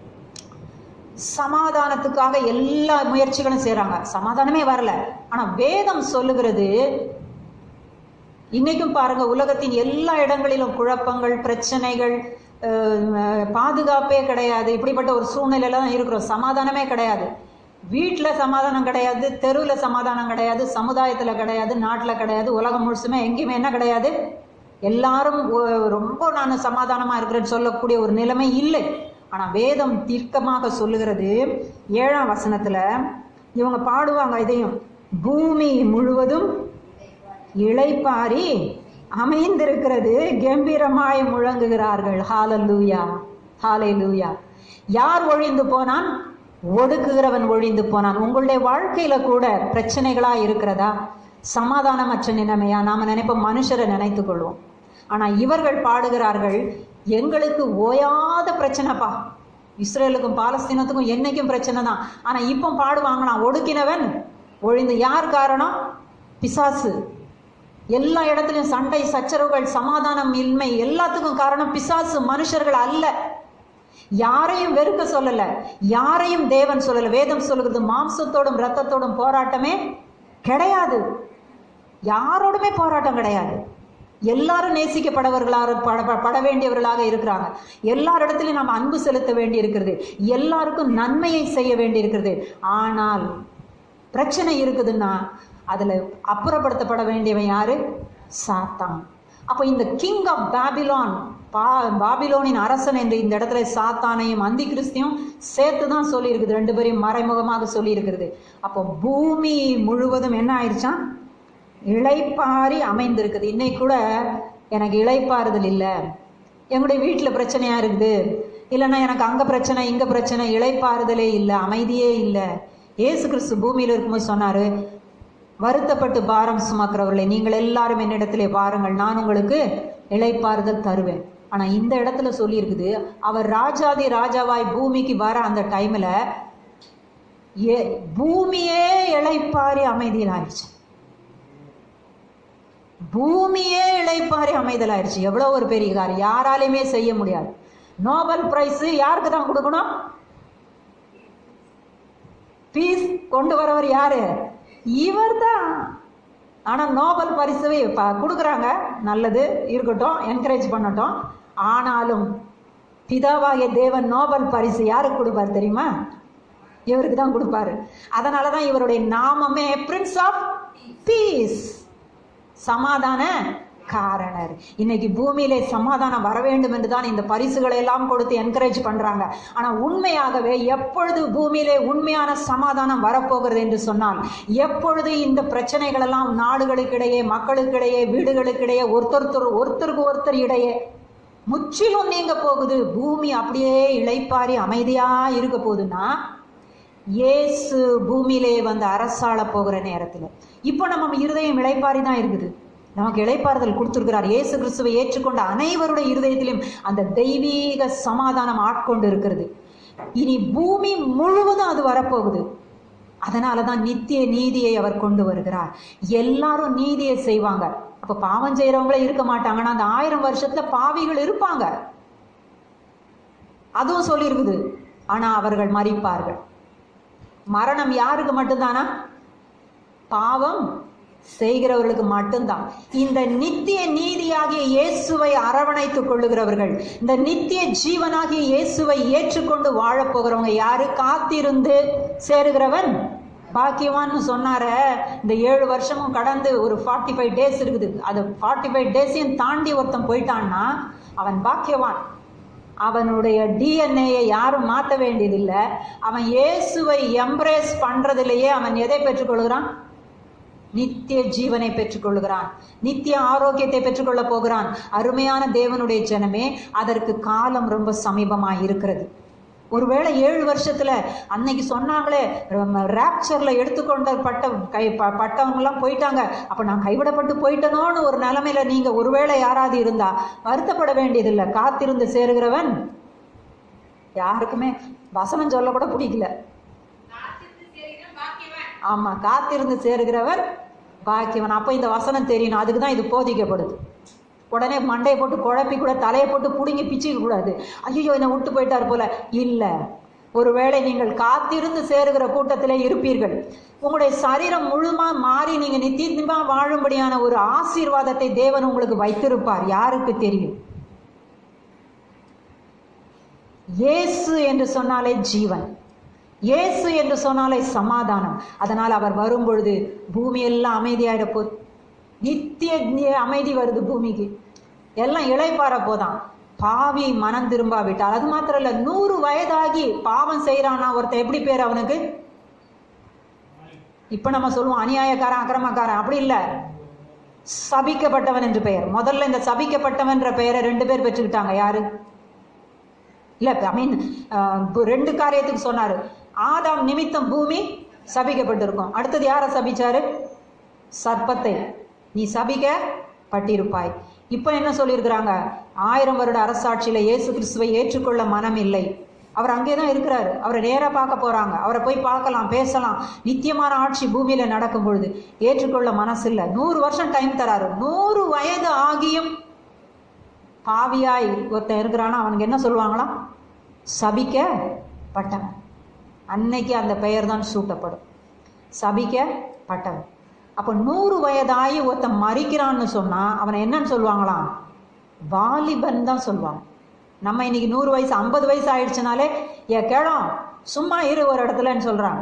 சமாதானத்துக்காக எல்லா முயற்சிகளும் செய்றாங்க சமாதானமே வரல ஆனா வேதம் சொல்லுகிறது இன்னைக்கும் பாருங்க உலகத்தின் எல்லா இடங்களிலும் குழப்பங்கள் பிரச்சனைகள் அஹ், பாதுகாப்பே கிடையாது இப்படிப்பட்ட ஒரு சூழ்நிலையில தான் இருக்கிறோம் சமாதானமே கிடையாது வீட்டுல சமாதானம் கிடையாது தெருவுல சமாதானம் கிடையாது சமுதாயத்துல கிடையாது நாட்டுல கிடையாது உலகம் முழுசுமே எங்கேயுமே என்ன கிடையாது எல்லாரும் ஒ- ரொம்ப நான் சமாதானமா இருக்கிறேன்னு சொல்லக்கூடிய ஒரு நிலைமை இல்லை ஆனா வேதம் தீர்க்கமாக சொல்லுகிறது ஏழாம் வசனத்துல இவங்க பாடுவாங்க இதையும் பூமி முழுவதும் இளைப்பாரி அமைந்திருக்கிறது கம்பீரமாய் முழங்குகிறார்கள் ஹாலலூயா ஹாலேலூயா யார் ஒழிந்து போனான் ஒடுக்குகிறவன் ஒழிந்து போனான் உங்களுடைய வாழ்க்கையில கூட பிரச்சனைகளா இருக்கிறதா சமாதானமற்ற நிலைமையா நாம நினைப்போம் மனுஷரை நினைத்துக் கொள்வோம் ஆனா இவர்கள் பாடுகிறார்கள் எங்களுக்கு ஓயாத பிரச்சனைப்பா இஸ்ரேலுக்கும் பாலஸ்தீனத்துக்கும் என்னைக்கும் பிரச்சனை தான் ஆனா இப்போ பாடுவாங்களாம் ஒடுக்கினவன் ஒழிந்து யார் காரணம் பிசாசு எல்லா இடத்துலயும் சண்டை சச்சரவுகள் சமாதானம் இன்மை எல்லாத்துக்கும் காரணம் பிசாசு மனுஷர்கள் அல்ல யாரையும் வெறுக்க சொல்லல யாரையும் தேவன் சொல்லல வேதம் சொல்லுகிறது மாம்சத்தோடும் ரத்தத்தோடும் போராட்டமே கிடையாது யாரோடுமே போராட்டம் கிடையாது எல்லாரும் நேசிக்கப்படவர்களாக பட பட வேண்டியவர்களாக இருக்கிறாங்க எல்லாரிடத்திலும் நாம் அன்பு செலுத்த வேண்டி இருக்கிறது எல்லாருக்கும் நன்மையை செய்ய வேண்டி இருக்கிறது ஆனால் பிரச்சனை இருக்குதுன்னா அதுல அப்புறப்படுத்தப்பட வேண்டியவன் யாரு சாத்தான் அப்போ இந்த கிங் ஆஃப் பாபிலான் பா பாபிலோனின் அரசன் என்று இந்த இடத்துல சாத்தானையும் அந்தி கிறிஸ்தியும் சேர்த்து தான் சொல்லியிருக்குது ரெண்டு பேரையும் மறைமுகமாக சொல்லியிருக்கிறது அப்போ பூமி முழுவதும் என்ன ஆயிடுச்சான் இளைப்பாரி அமைந்திருக்குது இன்னைக்கு கூட எனக்கு இளைப்பாறுதல் இல்லை எங்களுடைய வீட்டில் பிரச்சனையா இருக்குது இல்லைன்னா எனக்கு அங்கே பிரச்சனை இங்கே பிரச்சனை இளைப்பாறுதலே இல்லை அமைதியே இல்லை ஏசு கிறிஸ்து பூமியில் இருக்கும்போது சொன்னாரு வருத்தப்பட்டு பாரம் சுமக்கிறவர்களை நீங்கள் எல்லாரும் என்னிடத்திலே பாருங்கள் நான் உங்களுக்கு இளைப்பாறுதல் தருவேன் ஆனா இந்த இடத்துல சொல்லியிருக்குது அவர் ராஜாதி ராஜாவாய் பூமிக்கு வர அந்த டைம்ல ஏ பூமியே இளைப்பாரி அமைதியில் ஆயிடுச்சு பூமியே இளைப்பாரி அமைதல் ஆயிடுச்சு எவ்வளவு ஒரு பெரிய காரியம் யாராலையுமே செய்ய முடியாது நோபல் பிரைஸ் யாருக்கு தான் கொடுக்கணும் பீஸ் கொண்டு வரவர் யாரு இவர் தான் ஆனா நோபல் பரிசு கொடுக்குறாங்க நல்லது இருக்கட்டும் என்கரேஜ் பண்ணட்டும் ஆனாலும் பிதாவாகிய தேவன் நோபல் பரிசு யாருக்கு கொடுப்பார் தெரியுமா இவருக்கு தான் கொடுப்பாரு அதனால தான் இவருடைய நாமமே பிரின்ஸ் ஆஃப் பீஸ் சமாதான காரணர் இன்னைக்கு பூமியிலே சமாதானம் வர வேண்டும் என்று தான் இந்த பரிசுகளை எல்லாம் கொடுத்து என்கரேஜ் பண்றாங்க ஆனா உண்மையாகவே எப்பொழுது பூமியிலே உண்மையான சமாதானம் வரப்போகிறது என்று சொன்னால் எப்பொழுது இந்த பிரச்சனைகள் எல்லாம் நாடுகளுக்கிடையே மக்களுக்கிடையே வீடுகளுக்கிடையே ஒருத்தர் ஒருத்தருக்கு ஒருத்தர் இடையே முற்றிலும் நீங்க போகுது பூமி அப்படியே இளைப்பாரி அமைதியா இருக்க போகுதுன்னா இயேசு பூமியிலே வந்து அரசாள போகிற நேரத்தில் இப்போ நம்ம இருதயம் இளைப்பாரி தான் இருக்குது நமக்கு இளைப்பாறுதல் கொடுத்திருக்கிறார் இயேசு கிறிஸ்துவை ஏற்றுக்கொண்ட அனைவருடைய இருதயத்திலும் அந்த தெய்வீக சமாதானம் ஆட்கொண்டு இருக்கிறது இனி பூமி முழுவதும் அது வரப்போகுது அதனால தான் நித்திய நீதியை அவர் கொண்டு வருகிறார் எல்லாரும் நீதியை செய்வாங்க அப்ப பாவம் செய்யறவங்களே இருக்க மாட்டாங்கன்னா அந்த ஆயிரம் வருஷத்துல பாவிகள் இருப்பாங்க அதுவும் சொல்லியிருக்குது ஆனா அவர்கள் மறிப்பார்கள் மரணம் யாருக்கு மட்டும்தானா பாவம் செய்கிறவர்களுக்கு மட்டும்தான் இந்த நித்திய நீதியாகிய இயேசுவை அரவணைத்துக் கொள்ளுகிறவர்கள் இந்த நித்திய ஜீவனாகிய இயேசுவை ஏற்றுக்கொண்டு வாழப் போகிறவங்க யாரு காத்திருந்து சேருகிறவன் பாக்கியவான்னு சொன்னார இந்த ஏழு வருஷமும் கடந்து ஒரு ஃபார்ட்டி ஃபைவ் டேஸ் இருக்குது அது ஃபார்ட்டி ஃபைவ் டேஸையும் தாண்டி ஒருத்தன் போயிட்டான்னா அவன் பாக்கியவான் அவனுடைய டிஎன்ஏயை யாரும் மாற்ற வேண்டியதில்லை அவன் இயேசுவை எம்ப்ரேஸ் பண்றதிலேயே அவன் எதை பெற்றுக்கொள்கிறான் நித்திய ஜீவனை பெற்றுக்கொள்கிறான் நித்திய ஆரோக்கியத்தை பெற்றுக்கொள்ள போகிறான் அருமையான தேவனுடைய ஜனமே அதற்கு காலம் ரொம்ப சமீபமாக இருக்கிறது ஒருவேளை ஏழு வருஷத்துல அன்னைக்கு சொன்னாங்களே ரேப்சர்ல எடுத்துக்கொண்ட பட்ட கை பட்டவங்கெல்லாம் போயிட்டாங்க அப்ப நான் கைவிடப்பட்டு போயிட்டனோன்னு ஒரு நிலைமையில நீங்க ஒருவேளை யாராவது இருந்தா வருத்தப்பட வேண்டியதில்லை காத்திருந்து சேருகிறவன் யாருக்குமே வசனம் சொல்ல கூட பிடிக்கல ஆமா காத்திருந்து சேருகிறவர் பாக்கியவன் அப்ப இந்த வசனம் தெரியணும் அதுக்கு தான் இது போதிக்கப்படுது உடனே மண்டையை போட்டு குழப்பி கூட தலையை போட்டு பிடுங்கி பிச்சுக்க கூடாது ஐயோ என்னை விட்டு போயிட்டார் போல இல்லை ஒருவேளை நீங்கள் காத்திருந்து சேருகிற கூட்டத்திலே இருப்பீர்கள் உங்களுடைய சரீரம் முழுமா மாறி நீங்க நித்தியமா வாழும்படியான ஒரு ஆசீர்வாதத்தை தேவன் உங்களுக்கு வைத்திருப்பார் யாருக்கு தெரியும் இயேசு என்று சொன்னாலே ஜீவன் இயேசு என்று சொன்னாலே சமாதானம் அதனால் அவர் வரும் பொழுது பூமி எல்லாம் அமைதியாயிட போ நித்திய அமைதி வருது பூமிக்கு எல்லாம் இளைப்பாற போதான் பாவி மனம் திரும்பாவிட்டால் அது மாத்திரம் இல்ல நூறு வயதாகி பாவம் செய்யறானா ஒருத்தன் எப்படி பேர் அவனுக்கு இப்ப நம்ம சொல்லுவோம் அநியாயக்காரன் அக்கிரமக்காரன் அப்படி இல்ல சபிக்கப்பட்டவன் என்று பெயர் முதல்ல இந்த சபிக்கப்பட்டவன்ற பெயரை ரெண்டு பேர் பெற்றுக்கிட்டாங்க யாரு இல்ல ஐ மீன் ரெண்டு காரியத்துக்கு சொன்னாரு ஆதாம் நிமித்தம் பூமி சபிக்கப்பட்டிருக்கும் அடுத்தது யாரை சபிச்சாரு சர்ப்பத்தை நீ சபிக்க பட்டிருப்பாய் இப்போ என்ன சொல்லியிருக்கிறாங்க ஆயிரம் வருட அரசாட்சியில இயேசு கிறிஸ்துவை ஏற்றுக்கொள்ள மனம் இல்லை அவர் அங்கே தான் இருக்கிறாரு அவரை நேராக பார்க்க போறாங்க அவரை போய் பார்க்கலாம் பேசலாம் நித்தியமான ஆட்சி பூமியில நடக்கும் பொழுது ஏற்றுக்கொள்ள மனசு இல்லை நூறு வருஷம் டைம் தராரு நூறு வயது ஆகியும் பாவியாய் ஒருத்தன் இருக்கிறானா அவனுக்கு என்ன சொல்லுவாங்களாம் சபிக்கப்பட்டவன் அன்னைக்கு அந்த பெயர் தான் சூட்டப்படும் சபிக்கப்பட்டவன் அப்போ நூறு வயதாகி ஒருத்தன் மறிக்கிறான்னு சொன்னா அவனை என்னன்னு சொல்லுவாங்களாம் வாலிபன் தான் சொல்லுவாங்க நம்ம இன்னைக்கு நூறு வயசு ஐம்பது வயசு ஆயிடுச்சுனாலே ஏ கேளம் சும்மா இரு ஒரு இடத்துலன்னு சொல்றாங்க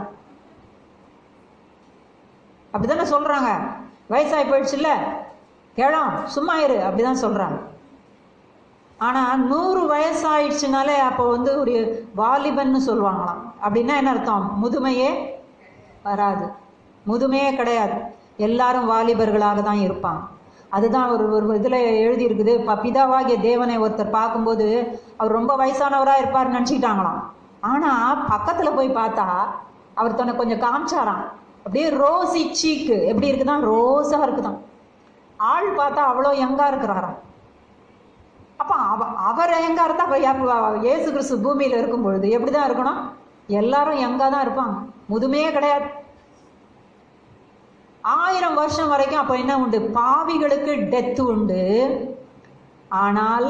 அப்படிதானே சொல்றாங்க வயசாகி போயிடுச்சுல்ல கேளம் சும்மா இரு அப்படிதான் சொல்றாங்க ஆனா நூறு வயசாயிடுச்சுனாலே அப்போ வந்து ஒரு வாலிபன்னு சொல்லுவாங்களாம் அப்படின்னா என்ன அர்த்தம் முதுமையே வராது முதுமையே கிடையாது எல்லாரும் வாலிபர்களாக தான் இருப்பாங்க அதுதான் ஒரு ஒரு இதில் எழுதியிருக்குது இப்போ பிதாவாகிய தேவனை ஒருத்தர் பார்க்கும்போது அவர் ரொம்ப வயசானவராக இருப்பார்னு நினச்சிக்கிட்டாங்களாம் ஆனால் பக்கத்தில் போய் பார்த்தா அவர் தன்னை கொஞ்சம் காமிச்சாராம் அப்படியே ரோசி சீக்கு எப்படி இருக்குதான் ரோஸாக இருக்குதான் ஆள் பார்த்தா அவ்வளோ யங்கா இருக்கிறாராம் அப்போ அவ அவர் யங்கா இருந்தா அப்ப எப்ப- இயேசு கிறிஸ்து பூமியில் இருக்கும் பொழுது எப்படி தான் இருக்கணும் எல்லாரும் யங்கா தான் இருப்பாங்க முதுமையே கிடையாது ஆயிரம் வருஷம் வரைக்கும் அப்போ என்ன உண்டு பாவிகளுக்கு டெத் உண்டு ஆனால்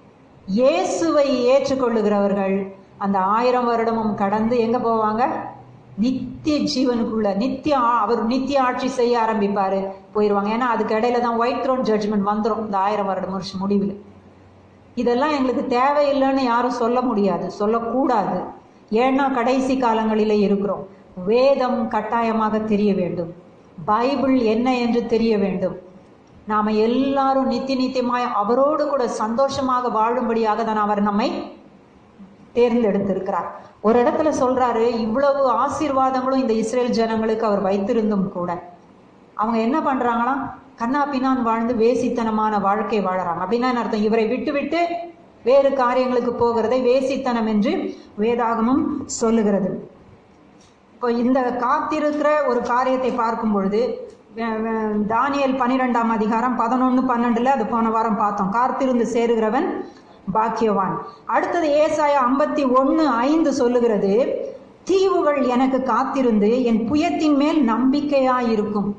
இயேசுவை ஏற்றுக்கொள்ளுகிறவர்கள் அந்த ஆயிரம் வருடமும் கடந்து எங்க போவாங்க நித்திய ஜீவனுக்குள்ள நித்திய ஆ- அவர் நித்திய ஆட்சி செய்ய ஆரம்பிப்பாரு போயிடுவாங்க ஏன்னா அதுக்கு இடையில தான் ஒயிட் த்ரோன் ஜட்ஜ்மெண்ட் வந்துடும் இந்த ஆயிரம் வருடம் வருஷம் முடிவில் இதெல்லாம் எங்களுக்கு தேவையில்லைன்னு யாரும் சொல்ல முடியாது சொல்லக்கூடாது ஏன்னா கடைசி காலங்களிலே இருக்கிறோம் வேதம் கட்டாயமாக தெரிய வேண்டும் பைபிள் என்ன என்று தெரிய வேண்டும் நாம எல்லாரும் நித்திய நித்தியமாய் அவரோடு கூட சந்தோஷமாக வாழும்படியாக தான் அவர் நம்மை தேர்ந்தெடுத்திருக்கிறார் ஒரு இடத்துல சொல்றாரு இவ்வளவு ஆசீர்வாதங்களும் இந்த இஸ்ரேல் ஜனங்களுக்கு அவர் வைத்திருந்தும் கூட அவங்க என்ன பண்றாங்கன்னா கண்ணா பின்னான் வாழ்ந்து வேசித்தனமான வாழ்க்கை வாழறாங்க அப்படின்னா என்ன அர்த்தம் இவரை விட்டு விட்டு வேறு காரியங்களுக்கு போகிறதை வேசித்தனம் என்று வேதாகமும் சொல்லுகிறது இப்போ இந்த காத்திருக்கிற ஒரு காரியத்தை பார்க்கும் பொழுது அஹ், அஹ், தானியேல் பன்னிரெண்டாம் அதிகாரம் பதினொன்று பன்னெண்டுல அது போன வாரம் பார்த்தோம் காத்திருந்து சேருகிறவன் பாக்கியவான் அடுத்தது ஏசாயா ஐம்பத்தி ஒன்று ஐந்து சொல்லுகிறது தீவுகள் எனக்கு காத்திருந்து என் புயத்தின் மேல் நம்பிக்கையாயிருக்கும்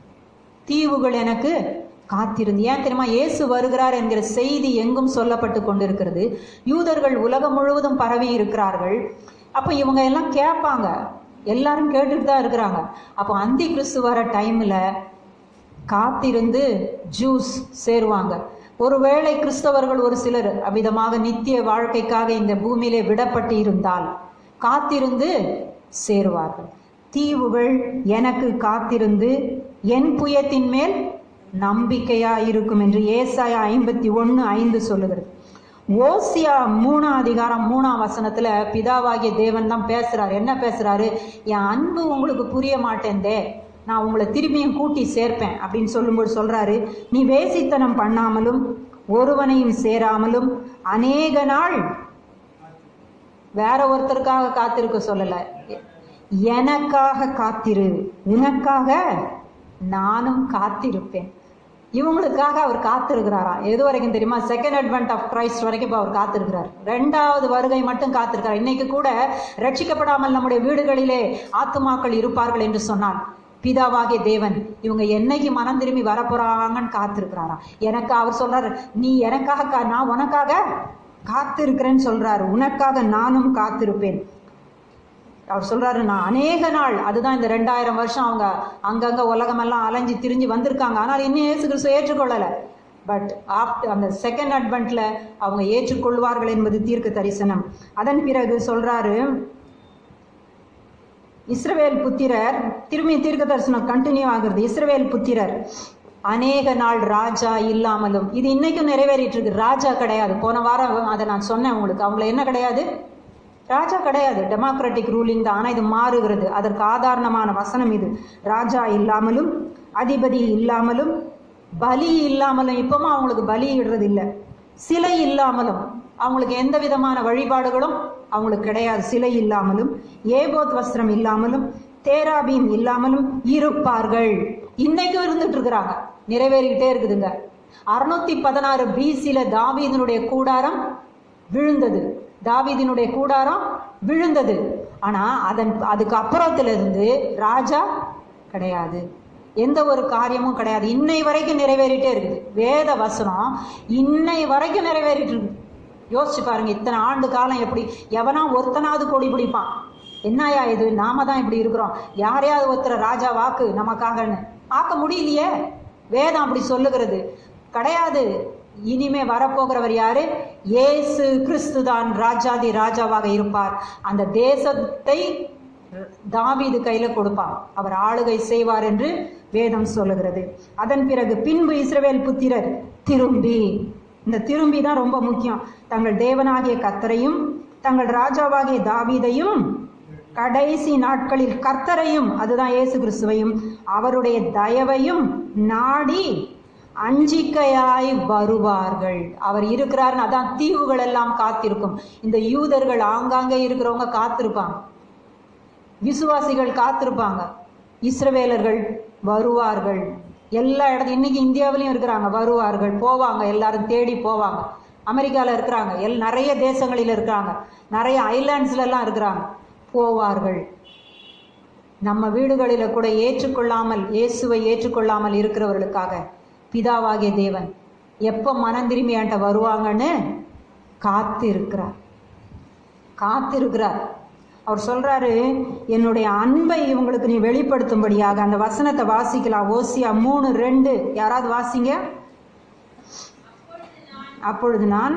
தீவுகள் எனக்கு காத்திருந்து ஏன் தெரியுமா இயேசு வருகிறார் என்கிற செய்தி எங்கும் சொல்லப்பட்டு கொண்டிருக்கிறது யூதர்கள் உலகம் முழுவதும் பரவி இருக்கிறார்கள் அப்போ இவங்க எல்லாம் கேட்பாங்க எல்லாரும் கேட்டுட்டு தான் இருக்கிறாங்க அப்போ அந்தி கிறிஸ்து வர டைம்ல காத்திருந்து ஜூஸ் சேருவாங்க ஒருவேளை கிறிஸ்தவர்கள் ஒரு சிலர் அவ்விதமாக நித்திய வாழ்க்கைக்காக இந்த பூமியிலே விடப்பட்டு இருந்தால் காத்திருந்து சேருவார்கள் தீவுகள் எனக்கு காத்திருந்து என் புயத்தின் மேல் நம்பிக்கையா இருக்கும் என்று ஏசாயா ஐம்பத்தி ஒன்று ஐந்து சொல்லுகிறது ஓசியா மூணாம் அதிகாரம் மூணாம் வசனத்துல பிதாவாகிய தேவன் தான் பேசுறாரு என்ன பேசுறாரு என் அன்பு உங்களுக்கு புரிய மாட்டேந்தே நான் உங்களை திரும்பியும் கூட்டி சேர்ப்பேன் அப்படின்னு சொல்லும்போது சொல்றாரு நீ வேசித்தனம் பண்ணாமலும் ஒருவனையும் சேராமலும் அநேக நாள் வேற ஒருத்தருக்காக காத்திருக்க சொல்லல எனக்காக காத்திரு உனக்காக நானும் காத்திருப்பேன் இவங்களுக்காக அவர் காத்திருக்கிறாராம் எது வரைக்கும் தெரியுமா செகண்ட் அட்வென்ட் ஆஃப் கிரைஸ்ட் வரைக்கும் இப்போ அவர் காத்திருக்கிறார் ரெண்டாவது வருகை மட்டும் காத்திருக்கிறார் இன்னைக்கு கூட ரட்சிக்கப்படாமல் நம்முடைய வீடுகளிலே ஆத்துமாக்கள் இருப்பார்கள் என்று சொன்னான் பிதாவாகிய தேவன் இவங்க என்னைக்கு மனம் திரும்பி வரப்போறாங்கன்னு காத்திருக்கிறாராம் எனக்கு அவர் சொல்றாரு நீ எனக்காக கா- நான் உனக்காக காத்திருக்கிறேன்னு சொல்றாரு உனக்காக நானும் காத்திருப்பேன் அவர் சொல்றாரு நான் அநேக நாள் அதுதான் இந்த ரெண்டாயிரம் வருஷம் அவங்க அங்கங்க உலகமெல்லாம் அலைஞ்சு திரிஞ்சு வந்திருக்காங்க ஆனால் இன்னும் இயேசு கிறிஸ்து ஏற்றுக்கொள்ளல பட் ஆஃப்டர் அந்த செகண்ட் அட்வென்ட்ல அவங்க ஏற்றுக்கொள்வார்கள் என்பது தீர்க்க தரிசனம் அதன் பிறகு சொல்றாரு இஸ்ரவேல் புத்திரர் திரும்பி தீர்க்க தரிசனம் கண்டினியூ ஆகுறது இஸ்ரவேல் புத்திரர் அநேக நாள் ராஜா இல்லாமலும் இது இன்னைக்கும் நிறைவேறிட்டு இருக்கு ராஜா கிடையாது போன வாரம் அதை நான் சொன்னேன் உங்களுக்கு அவங்கள என்ன கிடையாது ராஜா கிடையாது டெமோக்ராட்டிக் ரூலிங் தான் ஆனால் இது மாறுகிறது அதற்கு ஆதாரணமான வசனம் இது ராஜா இல்லாமலும் அதிபதி இல்லாமலும் பலி இல்லாமலும் இப்பவும் அவங்களுக்கு பலி இடுறது இல்லை சிலை இல்லாமலும் அவங்களுக்கு எந்த விதமான வழிபாடுகளும் அவங்களுக்கு கிடையாது சிலை இல்லாமலும் ஏபோத் வஸ்திரம் இல்லாமலும் தேராபீம் இல்லாமலும் இருப்பார்கள் இன்னைக்கும் இருந்துட்டு இருக்கிறாங்க நிறைவேறிக்கிட்டே இருக்குதுங்க அறுநூத்தி பதினாறு பிசில தாவீதனுடைய கூடாரம் விழுந்தது தாவீதினுடைய கூடாரம் விழுந்தது ஆனா அதன் அதுக்கு அப்புறத்துல இருந்து ராஜா கிடையாது எந்த ஒரு காரியமும் கிடையாது இன்னை வரைக்கும் நிறைவேறிட்டே இருக்குது வேத வசனம் இன்னை வரைக்கும் நிறைவேறிட்டு இருக்கு யோசிச்சு பாருங்க இத்தனை ஆண்டு காலம் எப்படி எவனா ஒருத்தனாவது கொடி பிடிப்பான் என்னயா இது நாம தான் இப்படி இருக்கிறோம் யாரையாவது ஒருத்தர் ராஜா வாக்கு நமக்காகன்னு ஆக்க முடியலையே வேதம் அப்படி சொல்லுகிறது கிடையாது இனிமே வரப்போகிறவர் யாரு இயேசு கிறிஸ்து தான் ராஜாதி ராஜாவாக இருப்பார் அந்த தேசத்தை தாவீது கையில கொடுப்பான் அவர் ஆளுகை செய்வார் என்று வேதம் சொல்லுகிறது அதன் பிறகு பின்பு இஸ்ரவேல் புத்திரர் திரும்பி இந்த திரும்பி தான் ரொம்ப முக்கியம் தங்கள் தேவனாகிய கத்தரையும் தங்கள் ராஜாவாகிய தாவீதையும் கடைசி நாட்களில் கர்த்தரையும் அதுதான் இயேசு கிறிஸ்துவையும் அவருடைய தயவையும் நாடி அஞ்சிக்கையாய் வருவார்கள் அவர் இருக்கிறார்னு அதான் தீவுகள் எல்லாம் காத்திருக்கும் இந்த யூதர்கள் ஆங்காங்கே இருக்கிறவங்க காத்திருப்பாங்க விசுவாசிகள் காத்திருப்பாங்க இஸ்ரவேலர்கள் வருவார்கள் எல்லா இடத்து இன்னைக்கு இந்தியாவிலையும் இருக்கிறாங்க வருவார்கள் போவாங்க எல்லாரும் தேடி போவாங்க அமெரிக்காவில் இருக்கிறாங்க எல் நிறைய தேசங்களில் இருக்கிறாங்க நிறைய ஐலாண்ட்ஸ்ல எல்லாம் இருக்கிறாங்க போவார்கள் நம்ம வீடுகளில் கூட ஏற்றுக்கொள்ளாமல் இயேசுவை ஏற்றுக்கொள்ளாமல் இருக்கிறவர்களுக்காக பிதாவாகிய தேவன் எப்போ மனம் திரும்பி என்கிட்ட வருவாங்கன்னு காத்து இருக்கிறார் காத்து இருக்கிறார் அவர் சொல்றாரு என்னுடைய அன்பை இவங்களுக்கு நீ வெளிப்படுத்தும்படியாக அந்த வசனத்தை வாசிக்கலாம் ஓசியா மூணு ரெண்டு யாராவது வாசிங்க அப்பொழுது நான்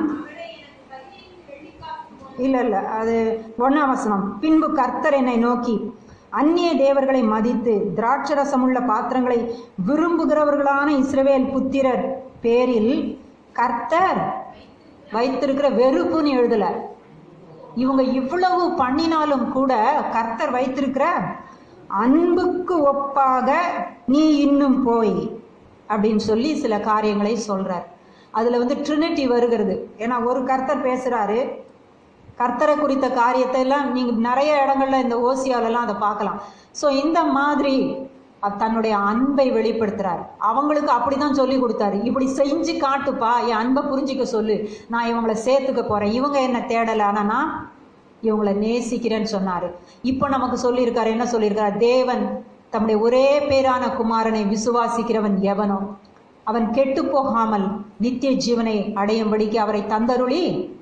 இல்ல இல்ல அது ஒன்னாம் வசனம் பின்பு கர்த்தர் என்னை நோக்கி அந்நிய தேவர்களை மதித்து திராட்சரசமுள்ள பாத்திரங்களை விரும்புகிறவர்களான இஸ்ரவேல் புத்திரர் பேரில் கர்த்தர் வைத்திருக்கிற வெறுப்புன்னு எழுதல இவங்க இவ்வளவு பண்ணினாலும் கூட கர்த்தர் வைத்திருக்கிற அன்புக்கு ஒப்பாக நீ இன்னும் போய் அப்படின்னு சொல்லி சில காரியங்களை சொல்றார் அதுல வந்து ட்ரினிட்டி வருகிறது ஏன்னா ஒரு கர்த்தர் பேசுறாரு கர்த்தரை குறித்த காரியத்தை எல்லாம் நீங்க நிறைய இடங்கள்ல இந்த ஓசியாலெல்லாம் அதை பார்க்கலாம் ஸோ இந்த மாதிரி அ- தன்னுடைய அன்பை வெளிப்படுத்துறாரு அவங்களுக்கு அப்படிதான் சொல்லி கொடுத்தாரு இப்படி செஞ்சு காட்டுப்பா என் அன்பை புரிஞ்சுக்க சொல்லு நான் இவங்களை சேர்த்துக்க போறேன் இவங்க என்ன தேடல ஆனா நான் இவங்களை நேசிக்கிறேன்னு சொன்னாரு இப்போ நமக்கு சொல்லியிருக்காரு என்ன சொல்லியிருக்காரு தேவன் தம்முடைய ஒரே பேரான குமாரனை விசுவாசிக்கிறவன் எவனோ அவன் கெட்டு போகாமல் நித்திய ஜீவனை அடையும்படிக்கு அவரை தந்தருளி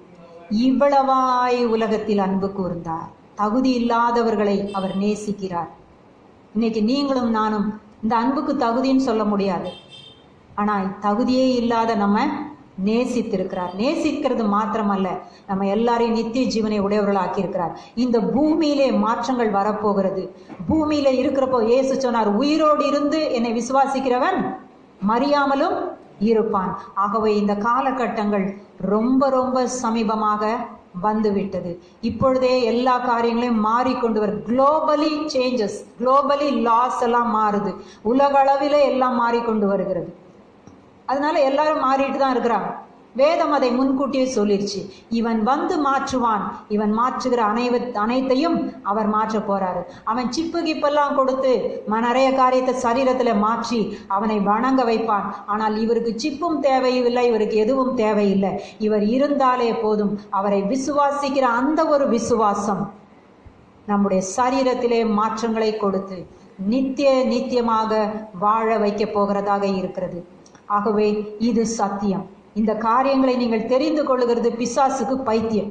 இவ்வளவாய் உலகத்தில் அன்பு கூர்ந்தார் தகுதி இல்லாதவர்களை அவர் நேசிக்கிறார் இன்னைக்கு நீங்களும் நானும் இந்த அன்புக்கு தகுதின்னு சொல்ல முடியாது ஆனா தகுதியே இல்லாத நம்ம நேசித்திருக்கிறார் நேசிக்கிறது மாத்திரமல்ல நம்ம எல்லாரையும் நித்திய ஜீவனை உடையவர்களாக்கி இருக்கிறார் இந்த பூமியிலே மாற்றங்கள் வரப்போகிறது பூமியில இருக்கிறப்போ இயேசு சொன்னார் உயிரோடு இருந்து என்னை விசுவாசிக்கிறவன் மறியாமலும் இருப்பான் ஆகவே இந்த காலகட்டங்கள் ரொம்ப ரொம்ப சமீபமாக வந்துவிட்டது இப்பொழுதே எல்லா காரியங்களையும் மாறிக்கொண்டு வரும் குளோபலி சேஞ்சஸ் குளோபலி லாஸ் எல்லாம் மாறுது உலக அளவிலே எல்லாம் மாறிக்கொண்டு வருகிறது அதனால எல்லாரும் மாறிட்டு தான் இருக்கிறாங்க வேதம் அதை முன்கூட்டியே சொல்லிருச்சு இவன் வந்து மாற்றுவான் இவன் மாற்றுகிற அனைவ அனைத்தையும் அவர் மாற்ற போறாரு அவன் சிப்பு கிப்பெல்லாம் கொடுத்து ம- நிறைய காரியத்தை சரீரத்துல மாற்றி அவனை வணங்க வைப்பான் ஆனால் இவருக்கு சிப்பும் தேவையில்லை இவருக்கு எதுவும் தேவையில்லை இவர் இருந்தாலே போதும் அவரை விசுவாசிக்கிற அந்த ஒரு விசுவாசம் நம்முடைய சரீரத்திலே மாற்றங்களை கொடுத்து நித்திய நித்தியமாக வாழ வைக்க போகிறதாக இருக்கிறது ஆகவே இது சத்தியம் இந்த காரியங்களை நீங்கள் தெரிந்து கொள்ளுகிறது பிசாசுக்கு பைத்தியம்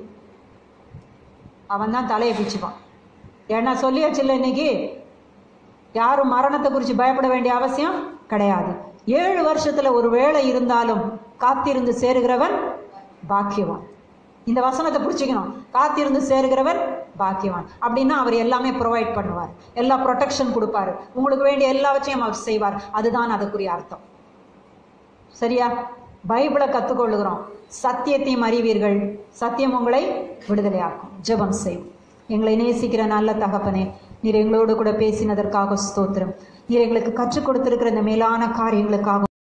அவன் தான் தலையை பிச்சுப்பான் ஏன்னா சொல்லியாச்சுல்ல இன்னைக்கு யாரும் மரணத்தை குறித்து பயப்பட வேண்டிய அவசியம் கிடையாது ஏழு வருஷத்துல ஒரு வேளை இருந்தாலும் காத்திருந்து சேருகிறவன் பாக்கியவான் இந்த வசனத்தை பிடிச்சிக்கணும் காத்திருந்து சேருகிறவர் பாக்கியவான் அப்படின்னா அவர் எல்லாமே ப்ரொவைட் பண்ணுவார் எல்லா ப்ரொடெக்ஷன் கொடுப்பாரு உங்களுக்கு வேண்டிய எல்லாவற்றையும் அவர் செய்வார் அதுதான் அதுக்குரிய அர்த்தம் சரியா பைபிளை கற்றுக்கொள்ளுகிறோம் சத்தியத்தையும் அறிவீர்கள் சத்தியம் உங்களை விடுதலையாக்கும் ஜெபம் செய்யும் எங்களை நேசிக்கிற நல்ல தகப்பனே நீர் எங்களோடு கூட பேசினதற்காக ஸ்தோத்திரம் நீர் எங்களுக்கு கற்றுக் கொடுத்திருக்கிற இந்த மேலான காரியங்களுக்காக